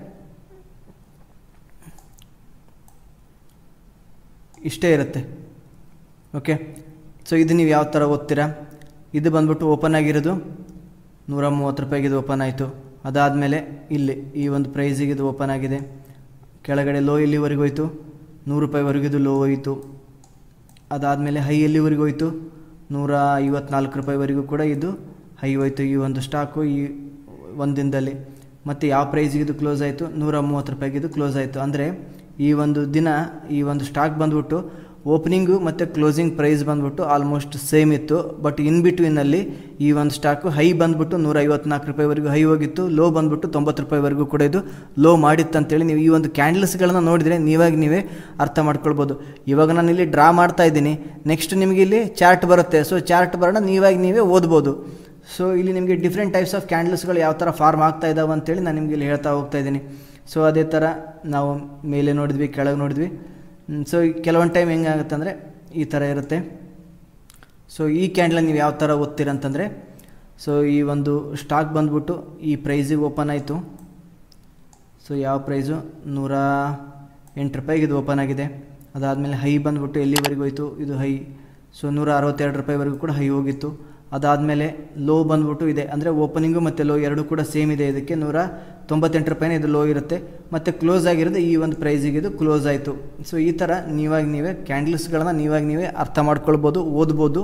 ಇಷ್ಟೇ ಇರುತ್ತೆ ಓಕೆ ಸೊ ಇದು ನೀವು ಯಾವ ಥರ ಓದ್ತೀರಾ ಇದು ಬಂದ್ಬಿಟ್ಟು ಓಪನ್ ಆಗಿರೋದು ನೂರ ಮೂವತ್ತು ರೂಪಾಯಿಗೆ ಇದು ಓಪನ್ ಆಯಿತು ಅದಾದಮೇಲೆ ಇಲ್ಲಿ ಈ ಒಂದು ಪ್ರೈಸಿಗೆ ಇದು ಓಪನ್ ಆಗಿದೆ ಕೆಳಗಡೆ ಲೋ ಎಲ್ಲಿವರೆಗೂ ಹೋಯಿತು ನೂರು ರೂಪಾಯಿವರೆಗೂ ಇದು ಲೋ ಹೋಯಿತು ಅದಾದಮೇಲೆ ಹೈ ಎಲ್ಲಿವರೆಗೂ ಹೋಯಿತು ನೂರ ಐವತ್ನಾಲ್ಕು ರೂಪಾಯಿವರೆಗೂ ಕೂಡ ಇದು ಹೈ ಹೋಯಿತು ಈ ಒಂದು ಸ್ಟಾಕು ಈ ಒಂದು ದಿನದಲ್ಲಿ ಮತ್ತು ಯಾವ ಪ್ರೈಸಿಗೆ ಇದು ಕ್ಲೋಸ್ ಆಯಿತು ನೂರ ಮೂವತ್ತು ರೂಪಾಯಿಗೆ ಇದು ಕ್ಲೋಸ್ ಆಯಿತು ಅಂದರೆ ಈ ಒಂದು ದಿನ ಈ ಒಂದು ಸ್ಟಾಕ್ ಬಂದ್ಬಿಟ್ಟು ಓಪನಿಂಗು ಮತ್ತು ಕ್ಲೋಸಿಂಗ್ ಪ್ರೈಸ್ ಬಂದ್ಬಿಟ್ಟು ಆಲ್ಮೋಸ್ಟ್ ಸೇಮ್ ಇತ್ತು ಬಟ್ ಇನ್ ಬಿಟ್ವೀನಲ್ಲಿ ಈ ಒಂದು ಸ್ಟಾಕು ಹೈ ಬಂದ್ಬಿಟ್ಟು ನೂರ ಐವತ್ನಾಲ್ಕು ರೂಪಾಯಿವರೆಗೂ ಹೈ ಹೋಗಿತ್ತು ಲೋ ಬಂದ್ಬಿಟ್ಟು ತೊಂಬತ್ತು ರೂಪಾಯಿವರೆಗೂ ಕೂಡ ಇದು ಲೋ ಮಾಡಿತ್ತು ಅಂತೇಳಿ ನೀವು ಈ ಒಂದು ಕ್ಯಾಂಡಲ್ಸ್ಗಳನ್ನ ನೋಡಿದರೆ ನೀವಾಗಿ ನೀವೇ ಅರ್ಥ ಮಾಡ್ಕೊಳ್ಬೋದು ಇವಾಗ ನಾನು ಇಲ್ಲಿ ಡ್ರಾ ಮಾಡ್ತಾ ಇದ್ದೀನಿ ನೆಕ್ಸ್ಟ್ ನಿಮಗೆ ಇಲ್ಲಿ ಚಾರ್ಟ್ ಬರುತ್ತೆ ಸೊ ಚಾರ್ಟ್ ಬರೋಣ ನೀವಾಗಿ ನೀವೇ ಓದ್ಬೋದು ಸೊ ಇಲ್ಲಿ ನಿಮಗೆ ಡಿಫ್ರೆಂಟ್ ಟೈಪ್ಸ್ ಆಫ್ ಕ್ಯಾಂಡಲ್ಸ್ಗಳು ಯಾವ ಥರ ಫಾರ್ಮ್ ಆಗ್ತಾ ಇದ್ದಾವೆ ಅಂತೇಳಿ ನಾನು ನಿಮಗೆ ಇಲ್ಲಿ ಹೇಳ್ತಾ ಹೋಗ್ತಾ ಇದ್ದೀನಿ ಸೊ ಅದೇ ಥರ ನಾವು ಮೇಲೆ ನೋಡಿದ್ವಿ ಕೆಳಗೆ ನೋಡಿದ್ವಿ ಸೊ ಕೆಲವೊಂದು ಟೈಮ್ ಹೆಂಗಾಗುತ್ತೆ ಅಂದರೆ ಈ ಥರ ಇರುತ್ತೆ ಸೊ ಈ ಕ್ಯಾಂಡಲ್ ನೀವು ಯಾವ ಥರ ಓದ್ತೀರಂತಂದರೆ ಸೊ ಈ ಒಂದು ಸ್ಟಾಕ್ ಬಂದ್ಬಿಟ್ಟು ಈ ಪ್ರೈಸಿಗೆ ಓಪನ್ ಆಯಿತು ಸೊ ಯಾವ ಪ್ರೈಸು ನೂರ ಎಂಟು ರೂಪಾಯಿಗೆ ಇದು ಓಪನ್ ಆಗಿದೆ ಅದಾದಮೇಲೆ ಹೈ ಬಂದ್ಬಿಟ್ಟು ಎಲ್ಲಿವರೆಗೂ ಹೋಯಿತು ಇದು ಹೈ ಸೊ ನೂರ ಅರವತ್ತೆರಡು ರೂಪಾಯಿವರೆಗೂ ಕೂಡ ಹೈ ಹೋಗಿತ್ತು ಅದಾದಮೇಲೆ ಲೋ ಬಂದ್ಬಿಟ್ಟು ಇದೆ ಅಂದರೆ ಓಪನಿಂಗು ಮತ್ತು ಲೋ ಎರಡು ಕೂಡ ಸೇಮ್ ಇದೆ ಇದಕ್ಕೆ ನೂರ ತೊಂಬತ್ತೆಂಟು ರೂಪಾಯಿನೇ ಇದು ಲೋ ಇರುತ್ತೆ ಮತ್ತು ಕ್ಲೋಸ್ ಆಗಿರೋದು ಈ ಒಂದು ಪ್ರೈಸಿಗೆ ಇದು ಕ್ಲೋಸ್ ಆಯಿತು ಸೊ ಈ ಥರ ನೀವಾಗಿ ನೀವೇ ಕ್ಯಾಂಡಲ್ಸ್ಗಳನ್ನ ನೀವಾಗಿ ನೀವೇ ಅರ್ಥ ಮಾಡ್ಕೊಳ್ಬೋದು ಓದ್ಬೋದು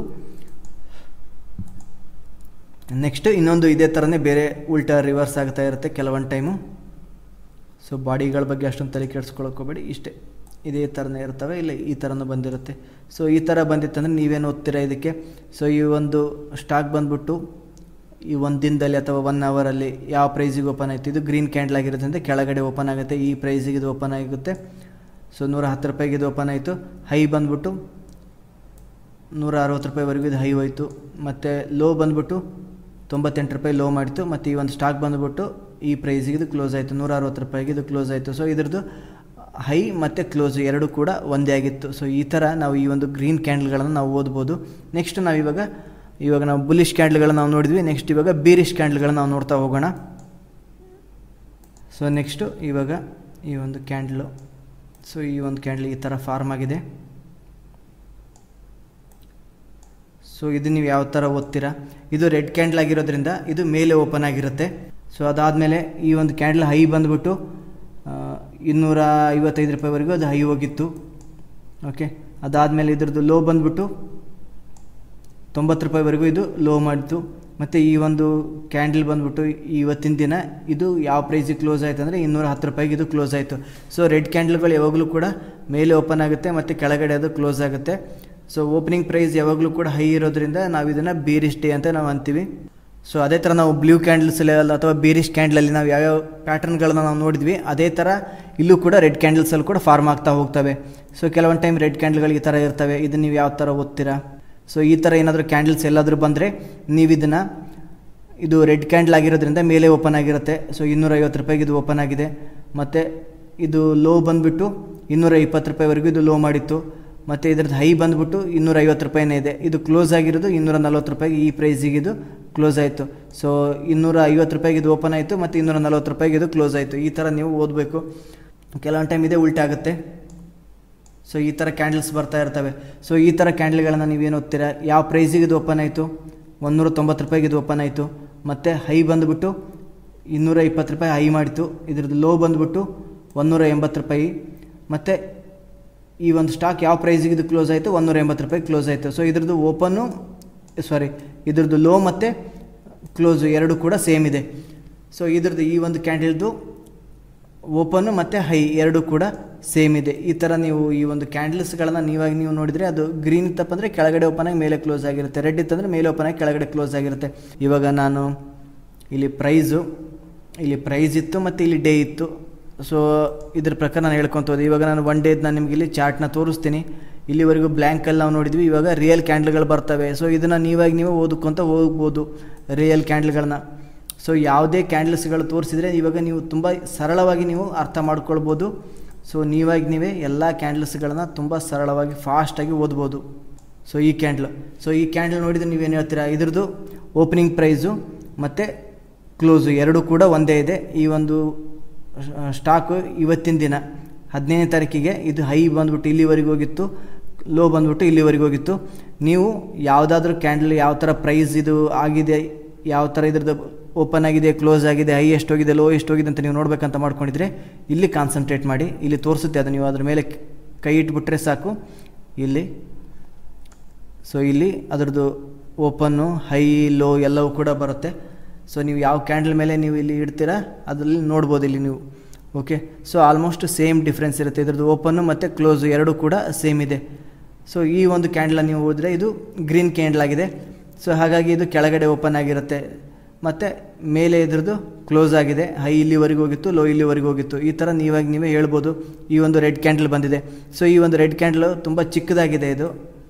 ನೆಕ್ಸ್ಟ್ ಇನ್ನೊಂದು ಇದೇ ಥರನೇ ಬೇರೆ ಉಲ್ಟಾ ರಿವರ್ಸ್ ಆಗ್ತಾ ಇರುತ್ತೆ ಕೆಲವೊಂದು ಟೈಮು ಸೊ ಬಾಡಿಗಳ ಬಗ್ಗೆ ಅಷ್ಟೊಂದು ತಲೆ ಕೆಡಿಸ್ಕೊಳಕ್ಕೆ ಹೋಗಬೇಡಿ ಇಷ್ಟೇ ಇದೇ ಥರನೇ ಇರ್ತವೆ ಇಲ್ಲ ಈ ಥರನೂ ಬಂದಿರುತ್ತೆ ಸೊ ಈ ಥರ ಬಂದಿತ್ತಂದರೆ ನೀವೇನು ಓದ್ತೀರಾ ಇದಕ್ಕೆ ಸೊ ಈ ಒಂದು ಸ್ಟಾಕ್ ಬಂದ್ಬಿಟ್ಟು ಈ ಒಂದು ದಿನದಲ್ಲಿ ಅಥವಾ ಒನ್ ಅವರಲ್ಲಿ ಯಾವ ಪ್ರೈಸಿಗೆ ಓಪನ್ ಆಯಿತು ಇದು ಗ್ರೀನ್ ಕ್ಯಾಂಡಲ್ ಆಗಿರೋದ್ರಿಂದ ಕೆಳಗಡೆ ಓಪನ್ ಆಗುತ್ತೆ ಈ ಪ್ರೈಸಿಗೆ ಇದು ಓಪನ್ ಆಗುತ್ತೆ ಸೊ ನೂರ ಹತ್ತು ರೂಪಾಯಿಗೆ ಇದು ಓಪನ್ ಆಯಿತು ಹೈ ಬಂದ್ಬಿಟ್ಟು ನೂರ ಅರವತ್ತು ರೂಪಾಯಿವರೆಗೂ ಇದು ಹೈ ಹೋಯಿತು ಮತ್ತು ಲೋ ಬಂದ್ಬಿಟ್ಟು ತೊಂಬತ್ತೆಂಟು ರೂಪಾಯಿ ಲೋ ಮಾಡಿತು ಮತ್ತು ಈ ಒಂದು ಸ್ಟಾಕ್ ಬಂದ್ಬಿಟ್ಟು ಈ ಪ್ರೈಸಿಗೆ ಇದು ಕ್ಲೋಸ್ ಆಯಿತು ನೂರ ಅರವತ್ತು ರೂಪಾಯಿಗೆ ಇದು ಕ್ಲೋಸ್ ಆಯಿತು ಸೊ ಇದ್ರದ್ದು ಹೈ ಮತ್ತು ಕ್ಲೋಸು ಎರಡು ಕೂಡ ಒಂದೇ ಆಗಿತ್ತು ಸೊ ಈ ಥರ ನಾವು ಈ ಒಂದು ಗ್ರೀನ್ ಕ್ಯಾಂಡಲ್ಗಳನ್ನು ನಾವು ಓದ್ಬೋದು ನೆಕ್ಸ್ಟ್ ನಾವು ಇವಾಗ ಇವಾಗ ನಾವು ಬುಲಿಶ್ ಕ್ಯಾಂಡಲ್ಗಳನ್ನ ನಾವು ನೋಡಿದ್ವಿ ನೆಕ್ಸ್ಟ್ ಇವಾಗ ಬೀರಿಶ್ ಕ್ಯಾಂಡಲ್ಗಳನ್ನ ನಾವು ನೋಡ್ತಾ ಹೋಗೋಣ ಸೊ ನೆಕ್ಸ್ಟು ಇವಾಗ ಈ ಒಂದು ಕ್ಯಾಂಡ್ಲು ಸೊ ಈ ಒಂದು ಕ್ಯಾಂಡಲ್ ಈ ಥರ ಫಾರ್ಮ್ ಆಗಿದೆ ಸೊ ಇದು ನೀವು ಯಾವ ಥರ ಓದ್ತೀರಾ ಇದು ರೆಡ್ ಕ್ಯಾಂಡಲ್ ಆಗಿರೋದ್ರಿಂದ ಇದು ಮೇಲೆ ಓಪನ್ ಆಗಿರುತ್ತೆ ಸೊ ಅದಾದಮೇಲೆ ಈ ಒಂದು ಕ್ಯಾಂಡಲ್ ಹೈ ಬಂದುಬಿಟ್ಟು ಇನ್ನೂರ ಐವತ್ತೈದು ರೂಪಾಯಿವರೆಗೂ ಅದು ಹೈ ಹೋಗಿತ್ತು ಓಕೆ ಅದಾದಮೇಲೆ ಇದ್ರದ್ದು ಲೋ ಬಂದುಬಿಟ್ಟು ತೊಂಬತ್ತು ರೂಪಾಯಿವರೆಗೂ ಇದು ಲೋ ಮಾಡಿತು ಮತ್ತು ಈ ಒಂದು ಕ್ಯಾಂಡಲ್ ಬಂದ್ಬಿಟ್ಟು ಇವತ್ತಿನ ದಿನ ಇದು ಯಾವ ಪ್ರೈಸಿಗೆ ಕ್ಲೋಸ್ ಆಯಿತು ಅಂದರೆ ಇನ್ನೂರ ಹತ್ತು ರೂಪಾಯಿಗೆ ಇದು ಕ್ಲೋಸ್ ಆಯಿತು ಸೊ ರೆಡ್ ಕ್ಯಾಂಡಲ್ಗಳು ಯಾವಾಗಲೂ ಕೂಡ ಮೇಲೆ ಓಪನ್ ಆಗುತ್ತೆ ಮತ್ತು ಕೆಳಗಡೆ ಅದು ಕ್ಲೋಸ್ ಆಗುತ್ತೆ ಸೊ ಓಪನಿಂಗ್ ಪ್ರೈಸ್ ಯಾವಾಗಲೂ ಕೂಡ ಹೈ ಇರೋದ್ರಿಂದ ನಾವು ಇದನ್ನು ಬೀರಿಶ್ ಡೇ ಅಂತ ನಾವು ಅಂತೀವಿ ಸೊ ಅದೇ ಥರ ನಾವು ಬ್ಲೂ ಕ್ಯಾಂಡಲ್ಸಲ್ಲಿ ಅಥವಾ ಬೀರಿಶ್ ಕ್ಯಾಂಡಲಲ್ಲಿ ನಾವು ಯಾವ್ಯಾವ ಪ್ಯಾಟರ್ನ್ಗಳನ್ನ ನಾವು ನೋಡಿದ್ವಿ ಅದೇ ಥರ ಇಲ್ಲೂ ಕೂಡ ರೆಡ್ ಕ್ಯಾಂಡಲ್ಸಲ್ಲಿ ಕೂಡ ಫಾರ್ಮ್ ಆಗ್ತಾ ಹೋಗ್ತವೆ ಸೊ ಕೆಲವೊಂದು ಟೈಮ್ ರೆಡ್ ಕ್ಯಾಂಡಲ್ಗಳು ಈ ಥರ ಇರ್ತವೆ ಇದು ನೀವು ಯಾವ ಥರ ಓದ್ತೀರಾ ಸೊ ಈ ಥರ ಏನಾದರೂ ಕ್ಯಾಂಡಲ್ಸ್ ಎಲ್ಲಾದರೂ ಬಂದರೆ ನೀವು ಇದನ್ನು ಇದು ರೆಡ್ ಕ್ಯಾಂಡಲ್ ಆಗಿರೋದ್ರಿಂದ ಮೇಲೆ ಓಪನ್ ಆಗಿರುತ್ತೆ ಸೊ ಇನ್ನೂರೈವತ್ತು ರೂಪಾಯಿಗೆ ಇದು ಓಪನ್ ಆಗಿದೆ ಮತ್ತು ಇದು ಲೋ ಬಂದುಬಿಟ್ಟು ಇನ್ನೂರ ಇಪ್ಪತ್ತು ರೂಪಾಯಿವರೆಗೂ ಇದು ಲೋ ಮಾಡಿತ್ತು ಮತ್ತು ಇದ್ರದ್ದು ಹೈ ಬಂದುಬಿಟ್ಟು ಇನ್ನೂರೈವತ್ತು ರೂಪಾಯಿನೇ ಇದೆ ಇದು ಕ್ಲೋಸ್ ಆಗಿರೋದು ಇನ್ನೂರ ನಲ್ವತ್ತು ರೂಪಾಯಿಗೆ ಈ ಪ್ರೈಸಿಗೆ ಇದು ಕ್ಲೋಸ್ ಆಯಿತು ಸೊ ಇನ್ನೂರ ಐವತ್ತು ರೂಪಾಯಿಗೆ ಇದು ಓಪನ್ ಆಯಿತು ಮತ್ತು ಇನ್ನೂರ ನಲ್ವತ್ತು ರೂಪಾಯಿಗೆ ಇದು ಕ್ಲೋಸ್ ಆಯಿತು ಈ ಥರ ನೀವು ಓದಬೇಕು ಕೆಲವೊಂದು ಟೈಮ್ ಇದೆ ಉಲ್ಟಾಗುತ್ತೆ ಸೊ ಈ ಥರ ಕ್ಯಾಂಡಲ್ಸ್ ಬರ್ತಾ ಇರ್ತವೆ ಸೊ ಈ ಥರ ಕ್ಯಾಂಡಲ್ಗಳನ್ನು ನೀವೇನು ಓದ್ತೀರಾ ಯಾವ ಪ್ರೈಸಿಗೆ ಇದು ಓಪನ್ ಆಯಿತು ಒಂದೂರ ತೊಂಬತ್ತು ರೂಪಾಯಿಗೆ ಇದು ಓಪನ್ ಆಯಿತು ಮತ್ತು ಹೈ ಬಂದುಬಿಟ್ಟು ಇನ್ನೂರ ಇಪ್ಪತ್ತು ರೂಪಾಯಿ ಹೈ ಮಾಡಿತು ಇದ್ರದ್ದು ಲೋ ಬಂದುಬಿಟ್ಟು ಒಂದೂರ ಎಂಬತ್ತು ರೂಪಾಯಿ ಮತ್ತು ಈ ಒಂದು ಸ್ಟಾಕ್ ಯಾವ ಪ್ರೈಸಿಗೆ ಇದು ಕ್ಲೋಸ್ ಆಯಿತು ಒಂದೂರ ಎಂಬತ್ತು ರೂಪಾಯಿ ಕ್ಲೋಸ್ ಆಯಿತು ಸೊ ಇದ್ರದ್ದು ಓಪನ್ನು ಸಾರಿ ಇದ್ರದ್ದು ಲೋ ಮತ್ತು ಕ್ಲೋಸು ಎರಡು ಕೂಡ ಸೇಮ್ ಇದೆ ಸೊ ಇದ್ರದ್ದು ಈ ಒಂದು ಕ್ಯಾಂಡಲ್ದು ಓಪನ್ನು ಮತ್ತು ಹೈ ಎರಡು ಕೂಡ ಸೇಮ್ ಇದೆ ಈ ಥರ ನೀವು ಈ ಒಂದು ಕ್ಯಾಂಡಲ್ಸ್ಗಳನ್ನು ನೀವಾಗಿ ನೀವು ನೋಡಿದರೆ ಅದು ಗ್ರೀನ್ ಇತ್ತಪ್ಪಂದರೆ ಕೆಳಗಡೆ ಓಪನ್ ಆಗಿ ಮೇಲೆ ಕ್ಲೋಸ್ ಆಗಿರುತ್ತೆ ರೆಡ್ ಇತ್ತಂದರೆ ಮೇಲೆ ಓಪನ್ ಆಗಿ ಕೆಳಗಡೆ ಕ್ಲೋಸ್ ಆಗಿರುತ್ತೆ ಇವಾಗ ನಾನು ಇಲ್ಲಿ ಪ್ರೈಸು ಇಲ್ಲಿ ಪ್ರೈಸ್ ಇತ್ತು ಮತ್ತು ಇಲ್ಲಿ ಡೇ ಇತ್ತು ಸೊ ಇದ್ರ ಪ್ರಕಾರ ನಾನು ಹೇಳ್ಕೊತ ಹೋದೆ ಇವಾಗ ನಾನು ಒನ್ ಡೇದು ನಾನು ನಿಮಗೆ ಇಲ್ಲಿ ಚಾರ್ಟ್ನ ತೋರಿಸ್ತೀನಿ ಇಲ್ಲಿವರೆಗೂ ಬ್ಲ್ಯಾಂಕಲ್ಲಿ ನಾವು ನೋಡಿದ್ವಿ ಇವಾಗ ರಿಯಲ್ ಕ್ಯಾಂಡಲ್ಗಳು ಬರ್ತವೆ ಸೊ ಇದನ್ನು ನೀವಾಗಿ ನೀವು ಓದ್ಕೊತ ಹೋಗ್ಬೋದು ರಿಯಲ್ ಕ್ಯಾಂಡಲ್ಗಳನ್ನ ಸೊ ಯಾವುದೇ ಕ್ಯಾಂಡಲ್ಸ್ಗಳು ತೋರಿಸಿದರೆ ಇವಾಗ ನೀವು ತುಂಬ ಸರಳವಾಗಿ ನೀವು ಅರ್ಥ ಮಾಡ್ಕೊಳ್ಬೋದು ಸೊ ನೀವಾಗಿ ನೀವೇ ಎಲ್ಲ ಕ್ಯಾಂಡಲ್ಸ್ಗಳನ್ನು ತುಂಬ ಸರಳವಾಗಿ ಫಾಸ್ಟಾಗಿ ಓದ್ಬೋದು ಸೊ ಈ ಕ್ಯಾಂಡ್ಲು ಸೊ ಈ ಕ್ಯಾಂಡಲ್ ನೋಡಿದರೆ ನೀವೇನು ಹೇಳ್ತೀರಾ ಇದ್ರದ್ದು ಓಪನಿಂಗ್ ಪ್ರೈಸು ಮತ್ತು ಕ್ಲೋಸು ಎರಡೂ ಕೂಡ ಒಂದೇ ಇದೆ ಈ ಒಂದು ಸ್ಟಾಕು ಇವತ್ತಿನ ದಿನ ಹದಿನೈದನೇ ತಾರೀಕಿಗೆ ಇದು ಹೈ ಬಂದ್ಬಿಟ್ಟು ಇಲ್ಲಿವರೆಗೆ ಹೋಗಿತ್ತು ಲೋ ಬಂದ್ಬಿಟ್ಟು ಇಲ್ಲಿವರೆಗೆ ಹೋಗಿತ್ತು ನೀವು ಯಾವುದಾದ್ರೂ ಕ್ಯಾಂಡಲ್ ಯಾವ ಥರ ಪ್ರೈಸ್ ಇದು ಆಗಿದೆ ಯಾವ ಥರ ಇದ್ರದ್ದು ಓಪನ್ ಆಗಿದೆ ಕ್ಲೋಸ್ ಆಗಿದೆ ಹೈ ಎಷ್ಟು ಹೋಗಿದೆ ಲೋ ಎಷ್ಟು ಹೋಗಿದೆ ಅಂತ ನೀವು ನೋಡ್ಬೇಕಂತ ಮಾಡ್ಕೊಂಡಿದ್ರೆ ಇಲ್ಲಿ ಕಾನ್ಸಂಟ್ರೇಟ್ ಮಾಡಿ ಇಲ್ಲಿ ತೋರಿಸುತ್ತೆ ಅದು ನೀವು ಅದ್ರ ಮೇಲೆ ಕೈ ಇಟ್ಬಿಟ್ರೆ ಸಾಕು ಇಲ್ಲಿ ಸೊ ಇಲ್ಲಿ ಅದರದ್ದು ಓಪನ್ನು ಹೈ ಲೋ ಎಲ್ಲವೂ ಕೂಡ ಬರುತ್ತೆ ಸೊ ನೀವು ಯಾವ ಕ್ಯಾಂಡಲ್ ಮೇಲೆ ನೀವು ಇಲ್ಲಿ ಇಡ್ತೀರಾ ಅದರಲ್ಲಿ ನೋಡ್ಬೋದು ಇಲ್ಲಿ ನೀವು okay so almost same difference ಇರುತ್ತೆ ಇದ್ರದ್ದು ಓಪನ್ನು ಮತ್ತು ಕ್ಲೋಸು ಎರಡೂ ಕೂಡ ಸೇಮ್ ಇದೆ ಸೊ ಈ ಒಂದು ಕ್ಯಾಂಡಲ್ ನೀವು ಹೋದರೆ ಇದು ಗ್ರೀನ್ ಕ್ಯಾಂಡಲ್ ಆಗಿದೆ ಸೊ ಹಾಗಾಗಿ ಇದು ಕೆಳಗಡೆ ಓಪನ್ ಆಗಿರುತ್ತೆ ಮತ್ತು ಮೇಲೆ ಇದ್ರದ್ದು ಕ್ಲೋಸ್ ಆಗಿದೆ ಹೈ ಇಲ್ಲಿವರೆಗೆ ಹೋಗಿತ್ತು ಲೋ ಇಲ್ಲಿವರೆಗೆ ಹೋಗಿತ್ತು ಈ ಥರ ನೀವಾಗಿ ನೀವೇ ಹೇಳ್ಬೋದು ಈ ಒಂದು ರೆಡ್ ಕ್ಯಾಂಡಲ್ ಬಂದಿದೆ ಸೊ ಈ ಒಂದು ರೆಡ್ ಕ್ಯಾಂಡಲು ತುಂಬ ಚಿಕ್ಕದಾಗಿದೆ ಇದು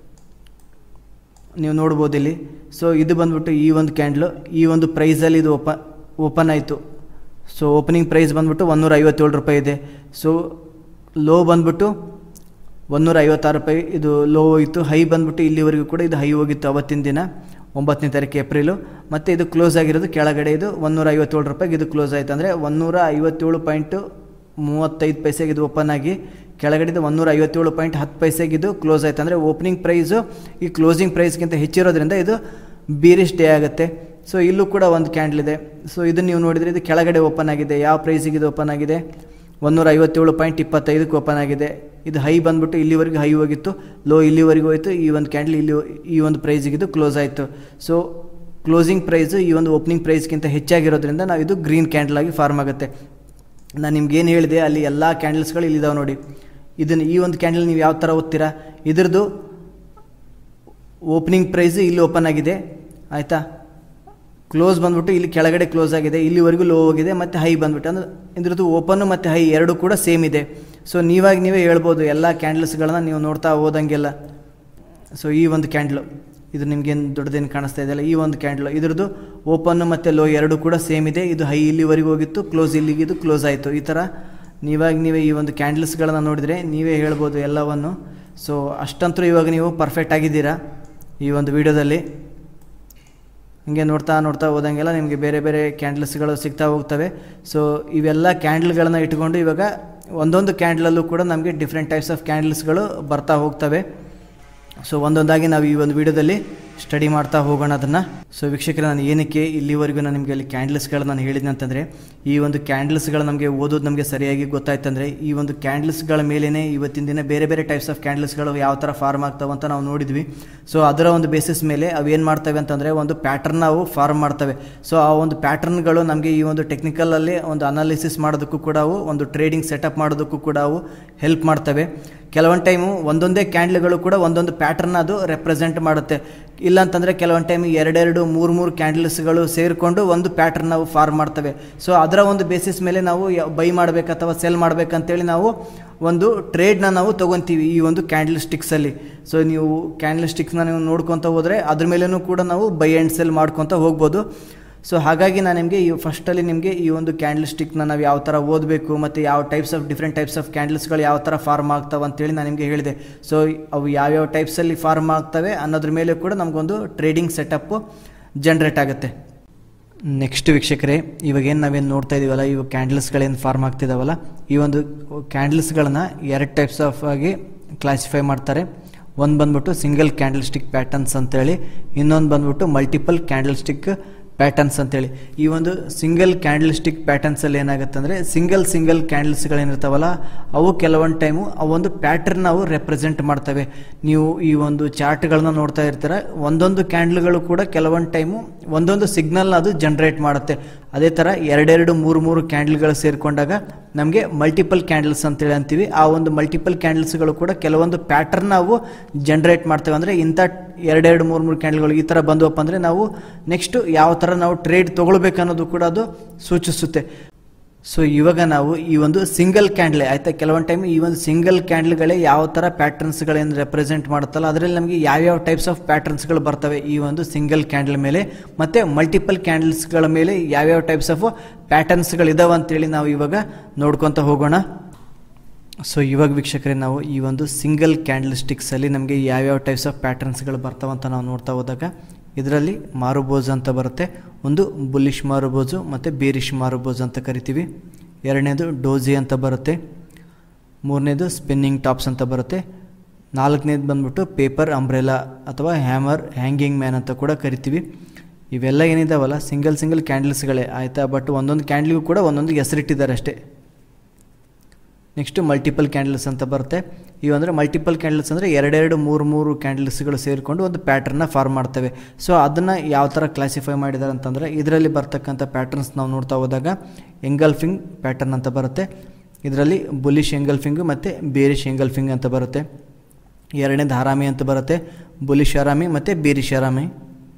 ನೀವು ನೋಡ್ಬೋದು ಇಲ್ಲಿ ಸೊ ಇದು ಬಂದ್ಬಿಟ್ಟು ಈ ಒಂದು ಕ್ಯಾಂಡ್ಲು ಈ ಒಂದು ಪ್ರೈಸಲ್ಲಿ ಇದು ಓಪ ಓಪನ್ ಆಯಿತು ಸೊ ಓಪನಿಂಗ್ ಪ್ರೈಸ್ ಬಂದ್ಬಿಟ್ಟು ಒಂದೂರ ಐವತ್ತೇಳು ರೂಪಾಯಿ ಇದೆ ಸೊ ಲೋ ಬಂದ್ಬಿಟ್ಟು ಒಂದೂರ ಐವತ್ತಾರು ರೂಪಾಯಿ ಇದು ಲೋ ಹೋಯಿತು ಹೈ ಬಂದ್ಬಿಟ್ಟು ಇಲ್ಲಿವರೆಗೂ ಕೂಡ ಇದು ಹೈ ಹೋಗಿತ್ತು ಅವತ್ತಿನ ದಿನ ಒಂಬತ್ತನೇ ತಾರೀಕು ಏಪ್ರಿಲು ಮತ್ತು ಇದು ಕ್ಲೋಸ್ ಆಗಿರೋದು ಕೆಳಗಡೆ ಇದು ಒಂದೂರ ಐವತ್ತೇಳು ರೂಪಾಯಿಗೆ ಇದು ಕ್ಲೋಸ್ ಆಯಿತು ಅಂದರೆ ಒಂದೂರ ಐವತ್ತೇಳು ಪಾಯಿಂಟು ಮೂವತ್ತೈದು ಪೈಸೆಗೆ ಇದು ಓಪನ್ ಆಗಿ ಕೆಳಗಡೆದು ಒಂದೂರ ಐವತ್ತೇಳು ಪಾಯಿಂಟ್ ಹತ್ತು ಪೈಸೆಗೆ ಇದು ಕ್ಲೋಸ್ ಆಯಿತು ಅಂದರೆ ಓಪನಿಂಗ್ ಪ್ರೈಸು ಈ ಕ್ಲೋಸಿಂಗ್ ಪ್ರೈಸ್ಗಿಂತ ಹೆಚ್ಚಿರೋದ್ರಿಂದ ಇದು ಬೀರಿಶ್ ಡೇ ಆಗುತ್ತೆ ಸೊ ಇಲ್ಲೂ ಕೂಡ ಒಂದು ಕ್ಯಾಂಡಲ್ ಇದೆ ಸೊ ಇದನ್ನು ನೀವು ನೋಡಿದರೆ ಇದು ಕೆಳಗಡೆ ಓಪನ್ ಆಗಿದೆ ಯಾವ ಪ್ರೈಸಿಗೆ ಇದು ಓಪನ್ ಆಗಿದೆ ಒಂದೂರ ಐವತ್ತೇಳು ಪಾಯಿಂಟ್ ಇಪ್ಪತ್ತೈದಕ್ಕೆ ಓಪನ್ ಆಗಿದೆ ಇದು ಹೈ ಬಂದ್ಬಿಟ್ಟು ಇಲ್ಲಿವರೆಗೂ ಹೈ ಹೋಗಿತ್ತು ಲೋ ಇಲ್ಲಿವರೆಗೂ ಹೋಯಿತು ಈ ಒಂದು ಕ್ಯಾಂಡಲ್ ಇಲ್ಲಿ ಈ ಒಂದು ಪ್ರೈಸಿಗೆ ಇದು ಕ್ಲೋಸ್ ಆಯಿತು ಸೊ ಕ್ಲೋಸಿಂಗ್ ಪ್ರೈಸು ಈ ಒಂದು ಓಪನಿಂಗ್ ಪ್ರೈಸ್ಗಿಂತ ಹೆಚ್ಚಾಗಿರೋದ್ರಿಂದ ನಾವು ಇದು ಗ್ರೀನ್ ಕ್ಯಾಂಡಲ್ ಆಗಿ ಫಾರ್ಮ್ ಆಗುತ್ತೆ ನಾನು ನಿಮ್ಗೆ ಏನು ಹೇಳಿದೆ ಅಲ್ಲಿ ಎಲ್ಲ ಕ್ಯಾಂಡಲ್ಸ್ಗಳು ಇಲ್ಲಿದ್ದಾವೆ ನೋಡಿ ಇದನ್ನು ಈ ಒಂದು ಕ್ಯಾಂಡಲ್ ನೀವು ಯಾವ ಥರ ಓದ್ತೀರಾ ಇದ್ರದ್ದು ಓಪನಿಂಗ್ ಪ್ರೈಸ್ ಇಲ್ಲಿ ಓಪನ್ ಆಗಿದೆ ಆಯಿತಾ ಕ್ಲೋಸ್ ಬಂದ್ಬಿಟ್ಟು ಇಲ್ಲಿ ಕೆಳಗಡೆ ಕ್ಲೋಸ್ ಆಗಿದೆ ಇಲ್ಲಿವರೆಗೂ ಲೋ ಹೋಗಿದೆ ಮತ್ತು ಹೈ ಬಂದ್ಬಿಟ್ಟು ಅಂದ್ರೆ ಇದ್ರದ್ದು ಓಪನ್ನು ಮತ್ತು ಹೈ ಎರಡು ಕೂಡ ಸೇಮ್ ಇದೆ ಸೊ ನೀವಾಗಿ ನೀವೇ ಹೇಳ್ಬೋದು ಎಲ್ಲ ಕ್ಯಾಂಡಲ್ಸ್ಗಳನ್ನ ನೀವು ನೋಡ್ತಾ ಹೋದಂಗೆಲ್ಲ ಸೊ ಈ ಒಂದು ಕ್ಯಾಂಡ್ಲು ಇದು ನಿಮಗೇನು ದೊಡ್ಡದೇನು ಕಾಣಿಸ್ತಾ ಇದೆಯಲ್ಲ ಈ ಒಂದು ಕ್ಯಾಂಡ್ಲು ಇದ್ರದ್ದು ಓಪನ್ನು ಮತ್ತು ಲೋ ಎರಡು ಕೂಡ ಸೇಮ್ ಇದೆ ಇದು ಹೈ ಇಲ್ಲಿವರೆಗೂ ಹೋಗಿತ್ತು ಕ್ಲೋಸ್ ಇಲ್ಲಿಗೆ ಇದು ಕ್ಲೋಸ್ ಆಯಿತು ಈ ಥರ ನೀವಾಗಿ ನೀವೇ ಈ ಒಂದು ಕ್ಯಾಂಡಲ್ಸ್ಗಳನ್ನು ನೋಡಿದರೆ ನೀವೇ ಹೇಳ್ಬೋದು ಎಲ್ಲವನ್ನು ಸೊ ಅಷ್ಟಂತೂ ಇವಾಗ ನೀವು ಪರ್ಫೆಕ್ಟ್ ಆಗಿದ್ದೀರಾ ಈ ಒಂದು ವಿಡಿಯೋದಲ್ಲಿ ಹಿಂಗೆ ನೋಡ್ತಾ ನೋಡ್ತಾ ಹೋದಂಗೆಲ್ಲ ನಿಮಗೆ ಬೇರೆ ಬೇರೆ ಕ್ಯಾಂಡಲ್ಸ್ಗಳು ಸಿಗ್ತಾ ಹೋಗ್ತವೆ ಸೊ ಇವೆಲ್ಲ ಕ್ಯಾಂಡಲ್ಗಳನ್ನ ಇಟ್ಕೊಂಡು ಇವಾಗ ಒಂದೊಂದು ಕ್ಯಾಂಡಲಲ್ಲೂ ಕೂಡ ನಮಗೆ ಡಿಫ್ರೆಂಟ್ ಟೈಪ್ಸ್ ಆಫ್ ಕ್ಯಾಂಡಲ್ಸ್ಗಳು ಬರ್ತಾ ಹೋಗ್ತವೆ ಸೊ ಒಂದೊಂದಾಗಿ ನಾವು ಈ ಒಂದು ವಿಡಿಯೋದಲ್ಲಿ ಸ್ಟಡಿ ಮಾಡ್ತಾ ಹೋಗೋಣ ಅದನ್ನು ಸೊ ವೀಕ್ಷಕರೇ ನಾನು ಏನಕ್ಕೆ ಇಲ್ಲಿವರೆಗೂ ನಾನು ನಿಮಗೆ ಅಲ್ಲಿ ಕ್ಯಾಂಡಲ್ಸ್ಗಳು ನಾನು ಹೇಳಿದ್ದೆ ಅಂತಂದರೆ ಈ ಒಂದು ಕ್ಯಾಂಡಲ್ಸ್ಗಳು ನಮಗೆ ಓದೋದು ನಮಗೆ ಸರಿಯಾಗಿ ಗೊತ್ತಾಯ್ತಂದರೆ ಈ ಒಂದು ಕ್ಯಾಂಡಲ್ಸ್ಗಳ ಮೇಲೇ ಇವತ್ತಿನ ದಿನ ಬೇರೆ ಬೇರೆ ಟೈಪ್ಸ್ ಆಫ್ ಕ್ಯಾಂಡಲ್ಸ್ಗಳು ಯಾವ ಥರ ಫಾರ್ಮ್ ಆಗ್ತವೆ ಅಂತ ನಾವು ನೋಡಿದ್ವಿ ಸೊ ಅದರ ಒಂದು ಬೇಸಿಸ್ ಮೇಲೆ ಅವು ಏನು ಮಾಡ್ತವೆ ಅಂತಂದರೆ ಒಂದು ಪ್ಯಾಟರ್ನ್ ನಾವು ಫಾರ್ಮ್ ಮಾಡ್ತವೆ ಸೊ ಆ ಒಂದು ಪ್ಯಾಟರ್ನ್ಗಳು ನಮಗೆ ಈ ಒಂದು ಟೆಕ್ನಿಕಲಲ್ಲಿ ಒಂದು ಅನಾಲಿಸಿಸ್ ಮಾಡೋದಕ್ಕೂ ಕೂಡ ಅವು ಒಂದು ಟ್ರೇಡಿಂಗ್ ಸೆಟಪ್ ಮಾಡೋದಕ್ಕೂ ಕೂಡ ಅವು ಹೆಲ್ಪ್ ಮಾಡ್ತವೆ ಕೆಲವೊಂದು ಟೈಮು ಒಂದೊಂದೇ ಕ್ಯಾಂಡ್ಲ್ಗಳು ಕೂಡ ಒಂದೊಂದು ಪ್ಯಾಟರ್ನ್ ಅದು ರೆಪ್ರೆಸೆಂಟ್ ಮಾಡುತ್ತೆ ಇಲ್ಲಾಂತಂದರೆ ಕೆಲವೊಂದು ಟೈಮ್ ಎರಡೆರಡು ಮೂರು ಮೂರು ಕ್ಯಾಂಡಲ್ಸ್ಗಳು ಸೇರಿಕೊಂಡು ಒಂದು ಪ್ಯಾಟರ್ನ್ ನಾವು ಫಾರ್ಮ್ ಮಾಡ್ತವೆ ಸೊ ಅದರ ಒಂದು ಬೇಸಿಸ್ ಮೇಲೆ ನಾವು ಬೈ ಮಾಡಬೇಕು ಅಥವಾ ಸೆಲ್ ಮಾಡಬೇಕಂತೇಳಿ ನಾವು ಒಂದು ಟ್ರೇಡ್ನ ನಾವು ತೊಗೊತೀವಿ ಈ ಒಂದು ಕ್ಯಾಂಡಲ್ ಸ್ಟಿಕ್ಸಲ್ಲಿ ಸೊ ನೀವು ಕ್ಯಾಂಡಲ್ ಸ್ಟಿಕ್ಸ್ನ ನೀವು ನೋಡ್ಕೊತ ಹೋದರೆ ಅದ್ರ ಮೇಲೂ ಕೂಡ ನಾವು ಬೈ ಆ್ಯಂಡ್ ಸೆಲ್ ಮಾಡ್ಕೊತ ಹೋಗ್ಬೋದು ಸೊ ಹಾಗಾಗಿ ನಾನು ನಿಮಗೆ ಈ ಫಸ್ಟಲ್ಲಿ ನಿಮಗೆ ಈ ಒಂದು ಕ್ಯಾಂಡಲ್ ಸ್ಟಿಕ್ನ ನಾವು ಯಾವ ಥರ ಓದಬೇಕು ಮತ್ತು ಯಾವ types of different types of ಕ್ಯಾಂಡಲ್ಸ್ಗಳು ಯಾವ ಥರ ಫಾರ್ಮ್ ಆಗ್ತವೆ ಅಂತೇಳಿ ನಾನು ನಿಮಗೆ ಹೇಳಿದೆ ಸೊ ಅವು ಯಾವ್ಯಾವ ಟೈಪ್ಸಲ್ಲಿ ಫಾರ್ಮ್ ಆಗ್ತವೆ ಅನ್ನೋದ್ರ ಮೇಲೆ ಕೂಡ ನಮಗೊಂದು ಟ್ರೇಡಿಂಗ್ ಸೆಟಪ್ಪು ಜನ್ರೇಟ್ ಆಗುತ್ತೆ ನೆಕ್ಸ್ಟ್ ವೀಕ್ಷಕರೇ ಇವಾಗ ಏನು ನಾವೇನು ನೋಡ್ತಾ ಇದೀವಲ್ಲ ಇವು ಕ್ಯಾಂಡಲ್ಸ್ಗಳೇನು ಫಾರ್ಮ್ ಆಗ್ತಿದಾವಲ್ಲ ಈ ಒಂದು ಕ್ಯಾಂಡಲ್ಸ್ಗಳನ್ನ ಎರಡು ಟೈಪ್ಸ್ ಆಫ್ ಆಗಿ ಕ್ಲಾಸಿಫೈ ಮಾಡ್ತಾರೆ ಒಂದು ಬಂದ್ಬಿಟ್ಟು ಸಿಂಗಲ್ ಕ್ಯಾಂಡಲ್ ಸ್ಟಿಕ್ ಪ್ಯಾಟರ್ನ್ಸ್ ಅಂತೇಳಿ ಇನ್ನೊಂದು ಬಂದ್ಬಿಟ್ಟು ಮಲ್ಟಿಪಲ್ ಕ್ಯಾಂಡಲ್ ಸ್ಟಿಕ್ ಪ್ಯಾಟರ್ನ್ಸ್ ಅಂತೇಳಿ ಈ ಒಂದು ಸಿಂಗಲ್ ಕ್ಯಾಂಡಲ್ ಸ್ಟಿಕ್ ಪ್ಯಾಟರ್ನ್ಸಲ್ಲಿ ಏನಾಗುತ್ತೆ ಅಂದರೆ ಸಿಂಗಲ್ ಸಿಂಗಲ್ ಕ್ಯಾಂಡಲ್ಸ್ಗಳೇನಿರ್ತಾವಲ್ಲ ಅವು ಕೆಲವೊಂದು ಟೈಮು ಆ ಒಂದು ಪ್ಯಾಟರ್ನ್ ನಾವು ರೆಪ್ರೆಸೆಂಟ್ ಮಾಡ್ತವೆ ನೀವು ಈ ಒಂದು ಚಾರ್ಟ್ಗಳನ್ನ ನೋಡ್ತಾ ಇರ್ತೀರ ಒಂದೊಂದು ಕ್ಯಾಂಡಲ್ಗಳು ಕೂಡ ಕೆಲವೊಂದು ಟೈಮು ಒಂದೊಂದು ಸಿಗ್ನಲ್ನ ಅದು ಜನ್ರೇಟ್ ಮಾಡುತ್ತೆ ಅದೇ ಥರ ಎರಡೆರಡು ಮೂರು ಮೂರು ಕ್ಯಾಂಡಲ್ಗಳು ಸೇರಿಕೊಂಡಾಗ ನಮಗೆ ಮಲ್ಟಿಪಲ್ ಕ್ಯಾಂಡಲ್ಸ್ ಅಂತೇಳಿ ಅಂತೀವಿ ಆ ಒಂದು ಮಲ್ಟಿಪಲ್ ಕ್ಯಾಂಡಲ್ಸ್ಗಳು ಕೂಡ ಕೆಲವೊಂದು ಪ್ಯಾಟರ್ನ್ ನಾವು ಜನ್ರೇಟ್ ಮಾಡ್ತೇವೆ ಅಂದರೆ ಇಂಥ ಎರಡೆರಡು ಮೂರು ಮೂರು ಕ್ಯಾಂಡಲ್ಗಳು ಈ ಥರ ಬಂದವಪ್ಪ ಅಂದರೆ ನಾವು ನೆಕ್ಸ್ಟು ಯಾವ ಥರ ನಾವು ಟ್ರೇಡ್ ತೊಗೊಳ್ಬೇಕು ಅನ್ನೋದು ಕೂಡ ಅದು ಸೂಚಿಸುತ್ತೆ ಸೊ ಇವಾಗ ನಾವು ಈ ಒಂದು ಸಿಂಗಲ್ ಕ್ಯಾಂಡ್ಲೆ ಆಯ್ತಾ ಕೆಲವೊಂದು ಟೈಮ್ ಈ ಒಂದು ಸಿಂಗಲ್ ಕ್ಯಾಂಡ್ಲ್ಗಳೇ ಯಾವ ಥರ ಪ್ಯಾಟರ್ನ್ಸ್ಗಳೇನು ರೆಪ್ರೆಸೆಂಟ್ ಮಾಡುತ್ತಲ್ಲ ಅದರಲ್ಲಿ ನಮಗೆ ಯಾವ್ಯಾವ ಟೈಪ್ಸ್ ಆಫ್ ಪ್ಯಾಟರ್ನ್ಸ್ಗಳು ಬರ್ತವೆ ಈ ಒಂದು ಸಿಂಗಲ್ ಕ್ಯಾಂಡಲ್ ಮೇಲೆ ಮತ್ತು ಮಲ್ಟಿಪಲ್ ಕ್ಯಾಂಡಲ್ಸ್ಗಳ ಮೇಲೆ ಯಾವ್ಯಾವ ಟೈಪ್ಸ್ ಆಫ್ ಪ್ಯಾಟರ್ನ್ಸ್ಗಳು ಇದಾವೆ ಅಂತೇಳಿ ನಾವು ಇವಾಗ ನೋಡ್ಕೊತ ಹೋಗೋಣ ಸೊ ಇವಾಗ ವೀಕ್ಷಕರೇ ನಾವು ಈ ಒಂದು ಸಿಂಗಲ್ ಕ್ಯಾಂಡಲ್ ಸ್ಟಿಕ್ಸಲ್ಲಿ ನಮಗೆ ಯಾವ್ಯಾವ ಟೈಪ್ಸ್ ಆಫ್ ಪ್ಯಾಟರ್ನ್ಸ್ಗಳು ಬರ್ತಾವಂತ ನಾವು ನೋಡ್ತಾ ಹೋದಾಗ ಇದರಲ್ಲಿ ಮಾರುಬೋಜ್ ಅಂತ ಬರುತ್ತೆ ಒಂದು ಬುಲ್ಲಿಶ್ ಮಾರುಬೋಜು ಮತ್ತು ಬೇರಿಶ್ ಮಾರುಬೋಜ್ ಅಂತ ಕರಿತೀವಿ ಎರಡನೇದು ಡೋಜಿ ಅಂತ ಬರುತ್ತೆ ಮೂರನೇದು ಸ್ಪಿನ್ನಿಂಗ್ ಟಾಪ್ಸ್ ಅಂತ ಬರುತ್ತೆ ನಾಲ್ಕನೇದು ಬಂದ್ಬಿಟ್ಟು ಪೇಪರ್ ಅಂಬ್ರೆಲಾ ಅಥವಾ ಹ್ಯಾಮರ್ ಹ್ಯಾಂಗಿಂಗ್ ಮ್ಯಾನ್ ಅಂತ ಕೂಡ ಕರಿತೀವಿ ಇವೆಲ್ಲ ಏನಿದಾವಲ್ಲ ಸಿಂಗಲ್ ಸಿಂಗಲ್ ಕ್ಯಾಂಡಲ್ಸ್ಗಳೇ ಆಯಿತಾ ಬಟ್ ಒಂದೊಂದು ಕ್ಯಾಂಡಲ್ಗೂ ಕೂಡ ಒಂದೊಂದು ಹೆಸರಿಟ್ಟಿದ್ದಾರೆ ಅಷ್ಟೇ ನೆಕ್ಸ್ಟು ಮಲ್ಟಿಪಲ್ ಕ್ಯಾಂಡಲ್ಸ್ ಅಂತ ಬರುತ್ತೆ ಇವು ಅಂದರೆ ಮಲ್ಟಿಪಲ್ ಕ್ಯಾಂಡಲ್ಸ್ ಅಂದರೆ ಎರಡೆರಡು ಮೂರು ಮೂರು ಕ್ಯಾಂಡಲ್ಸ್ಗಳು ಸೇರಿಕೊಂಡು ಒಂದು ಪ್ಯಾಟರ್ನ ಫಾರ್ಮ್ ಮಾಡ್ತವೆ ಸೊ ಅದನ್ನು ಯಾವ ಥರ ಕ್ಲಾಸಿಫೈ ಮಾಡಿದ್ದಾರೆ ಅಂತಂದರೆ ಇದರಲ್ಲಿ ಬರ್ತಕ್ಕಂಥ ಪ್ಯಾಟರ್ನ್ಸ್ ನಾವು ನೋಡ್ತಾ ಹೋದಾಗ ಎಂಗಲ್ಫಿಂಗ್ ಪ್ಯಾಟರ್ನ್ ಅಂತ ಬರುತ್ತೆ ಇದರಲ್ಲಿ ಬುಲಿಶ್ ಎಂಗಲ್ಫಿಂಗು ಮತ್ತು ಬೇರಿಶ್ ಎಂಗಲ್ಫಿಂಗ್ ಅಂತ ಬರುತ್ತೆ ಎರಡನೇದು ಹರಾಮಿ ಅಂತ ಬರುತ್ತೆ ಬುಲಿಶ್ ಹರಾಮಿ ಮತ್ತು ಬೇರಿಶ್ ಹರಾಮಿ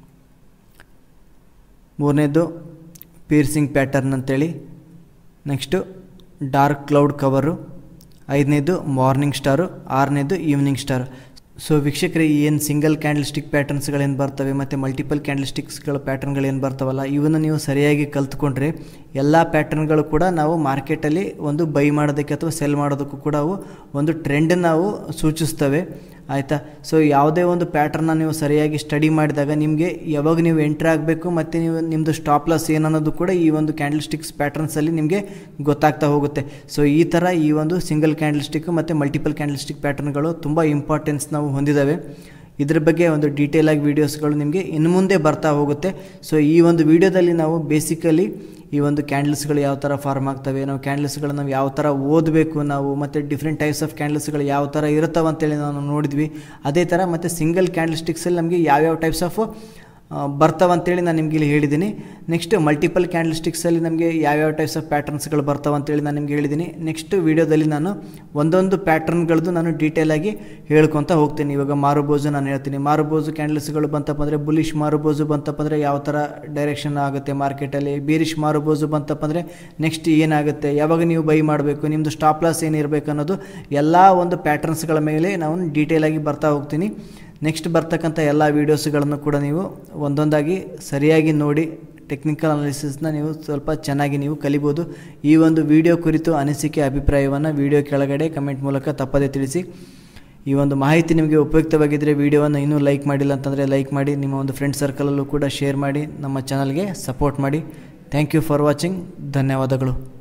ಮೂರನೇದು ಪೀರ್ಸಿಂಗ್ ಪ್ಯಾಟರ್ನ್ ಅಂತೇಳಿ ನೆಕ್ಸ್ಟು ಡಾರ್ಕ್ ಕ್ಲೌಡ್ ಕವರು ಐದನೇದು ಮಾರ್ನಿಂಗ್ ಸ್ಟಾರು ಆರನೇದು ಈವ್ನಿಂಗ್ ಸ್ಟಾರ್ ಸೊ ವೀಕ್ಷಕರೇ ಏನು ಸಿಂಗಲ್ ಕ್ಯಾಂಡಲ್ ಸ್ಟಿಕ್ ಪ್ಯಾಟರ್ನ್ಸ್ಗಳೇನು ಬರ್ತವೆ ಮತ್ತು ಮಲ್ಟಿಪಲ್ ಕ್ಯಾಂಡಲ್ ಸ್ಟಿಕ್ಸ್ಗಳ ಪ್ಯಾಟರ್ನ್ಗಳೇನು ಬರ್ತಾವಲ್ಲ ಇವನ್ನು ನೀವು ಸರಿಯಾಗಿ ಕಲ್ತ್ಕೊಂಡ್ರೆ ಎಲ್ಲ ಪ್ಯಾಟರ್ನ್ಗಳು ಕೂಡ ನಾವು ಮಾರ್ಕೆಟಲ್ಲಿ ಒಂದು ಬೈ ಮಾಡೋದಕ್ಕೆ ಅಥವಾ ಸೆಲ್ ಮಾಡೋದಕ್ಕೂ ಕೂಡ ಅವು ಒಂದು ಟ್ರೆಂಡ್ ನಾವು ಸೂಚಿಸ್ತವೆ ಆಯಿತಾ ಸೊ ಯಾವುದೇ ಒಂದು ಪ್ಯಾಟರ್ನ ನೀವು ಸರಿಯಾಗಿ ಸ್ಟಡಿ ಮಾಡಿದಾಗ ನಿಮಗೆ ಯಾವಾಗ ನೀವು ಎಂಟ್ರ್ ಆಗಬೇಕು ಮತ್ತು ನೀವು ನಿಮ್ಮದು ಸ್ಟಾಪ್ ಲಾಸ್ ಏನನ್ನೋದು ಕೂಡ ಈ ಒಂದು ಕ್ಯಾಂಡಲ್ ಸ್ಟಿಕ್ಸ್ ಪ್ಯಾಟರ್ನ್ಸಲ್ಲಿ ನಿಮಗೆ ಗೊತ್ತಾಗ್ತಾ ಹೋಗುತ್ತೆ ಸೊ ಈ ಥರ ಈ ಒಂದು ಸಿಂಗಲ್ ಕ್ಯಾಂಡಲ್ ಸ್ಟಿಕ್ ಮತ್ತು ಮಲ್ಟಿಪಲ್ ಕ್ಯಾಂಡಲ್ ಸ್ಟಿಕ್ ಪ್ಯಾಟರ್ನ್ಗಳು ತುಂಬ ಇಂಪಾರ್ಟೆನ್ಸ್ ನಾವು ಹೊಂದಿದ್ದಾವೆ ಇದ್ರ ಬಗ್ಗೆ ಒಂದು ಡೀಟೇಲಾಗಿ ವೀಡಿಯೋಸ್ಗಳು ನಿಮಗೆ ಇನ್ನು ಮುಂದೆ ಬರ್ತಾ ಹೋಗುತ್ತೆ ಸೊ ಈ ಒಂದು ವಿಡಿಯೋದಲ್ಲಿ ನಾವು ಬೇಸಿಕಲಿ ಈ ಒಂದು ಕ್ಯಾಂಡಲ್ಸ್ಗಳು ಯಾವ ಥರ ಫಾರ್ಮ್ ಆಗ್ತವೆ ನಾವು ಕ್ಯಾಂಡಲ್ಸ್ಗಳು ನಾವು ಯಾವ ಥರ ಓದಬೇಕು ನಾವು ಮತ್ತು ಡಿಫ್ರೆಂಟ್ ಟೈಪ್ಸ್ ಆಫ್ ಕ್ಯಾಂಡಲ್ಸ್ಗಳು ಯಾವ ಥರ ಇರುತ್ತವೆ ಅಂತೇಳಿ ನಾವು ನೋಡಿದ್ವಿ ಅದೇ ಥರ ಮತ್ತು ಸಿಂಗಲ್ ಕ್ಯಾಂಡಲ್ ಸ್ಟಿಕ್ಸಲ್ಲಿ ನಮಗೆ ಯಾವ್ಯಾವ ಟೈಪ್ಸ್ ಆಫ್ ಬರ್ತಾವಂತೇಳಿ ನಾನು ನಿಮ್ಗೆ ಇಲ್ಲಿ ಹೇಳಿದ್ದೀನಿ ನೆಕ್ಸ್ಟ್ ಮಲ್ಟಿಪಲ್ ಕ್ಯಾಂಡಲ್ ಸ್ಟಿಕ್ಸಲ್ಲಿ ನಮಗೆ ಯಾವ್ಯಾವ ಟೈಪ್ಸ್ ಆಫ್ ಪ್ಯಾಟರ್ನ್ಸ್ಗಳು ಬರ್ತಾವಂತೇಳಿ ನಾನು ನಿಮ್ಗೆ ಹೇಳಿದ್ದೀನಿ ನೆಕ್ಸ್ಟ್ ವೀಡಿಯೋದಲ್ಲಿ ನಾನು ಒಂದೊಂದು ಪ್ಯಾಟರ್ನ್ಗಳದ್ದು ನಾನು ಡೀಟೇಲಾಗಿ ಹೇಳ್ಕೊತ ಹೋಗ್ತೀನಿ ಇವಾಗ ಮಾರುಬೋಜು ನಾನು ಹೇಳ್ತೀನಿ ಮಾರುಬೋಜು ಕ್ಯಾಂಡಲ್ಸ್ಗಳು ಬಂತಪ್ಪ ಅಂದರೆ ಬುಲಿಶ್ ಮಾರುಬೋಜು ಬಂತಪ್ಪ ಅಂದರೆ ಯಾವ ಥರ ಡೈರೆಕ್ಷನ್ ಆಗುತ್ತೆ ಮಾರ್ಕೆಟಲ್ಲಿ ಬೀರಿಶ್ ಮಾರುಬೋಜು ಬಂತಪ್ಪ ಅಂದರೆ ನೆಕ್ಸ್ಟ್ ಏನಾಗುತ್ತೆ ಯಾವಾಗ ನೀವು ಬೈ ಮಾಡಬೇಕು ನಿಮ್ಮದು ಸ್ಟಾಪ್ ಲಾಸ್ ಏನಿರಬೇಕು ಅನ್ನೋದು ಎಲ್ಲ ಒಂದು ಪ್ಯಾಟರ್ನ್ಸ್ಗಳ ಮೇಲೆ ನಾವು ಡೀಟೇಲಾಗಿ ಬರ್ತಾ ಹೋಗ್ತೀನಿ ನೆಕ್ಸ್ಟ್ ಬರ್ತಕ್ಕಂಥ ಎಲ್ಲ ವೀಡಿಯೋಸ್ಗಳನ್ನು ಕೂಡ ನೀವು ಒಂದೊಂದಾಗಿ ಸರಿಯಾಗಿ ನೋಡಿ ಟೆಕ್ನಿಕಲ್ ಅನಾಲಿಸಿಸ್ನ ನೀವು ಸ್ವಲ್ಪ ಚೆನ್ನಾಗಿ ನೀವು ಕಲಿಬೋದು ಈ ಒಂದು ವಿಡಿಯೋ ಕುರಿತು ಅನಿಸಿಕೆ ಅಭಿಪ್ರಾಯವನ್ನು ವಿಡಿಯೋ ಕೆಳಗಡೆ ಕಮೆಂಟ್ ಮೂಲಕ ತಪ್ಪದೇ ತಿಳಿಸಿ ಈ ಒಂದು ಮಾಹಿತಿ ನಿಮಗೆ ಉಪಯುಕ್ತವಾಗಿದ್ದರೆ ವಿಡಿಯೋವನ್ನು ಇನ್ನೂ ಲೈಕ್ ಮಾಡಿಲ್ಲ ಅಂತಂದರೆ ಲೈಕ್ ಮಾಡಿ ನಿಮ್ಮ ಒಂದು ಫ್ರೆಂಡ್ ಸರ್ಕಲಲ್ಲೂ ಕೂಡ ಶೇರ್ ಮಾಡಿ ನಮ್ಮ ಚಾನಲ್ಗೆ ಸಪೋರ್ಟ್ ಮಾಡಿ ಥ್ಯಾಂಕ್ ಯು ಫಾರ್ ವಾಚಿಂಗ್ ಧನ್ಯವಾದಗಳು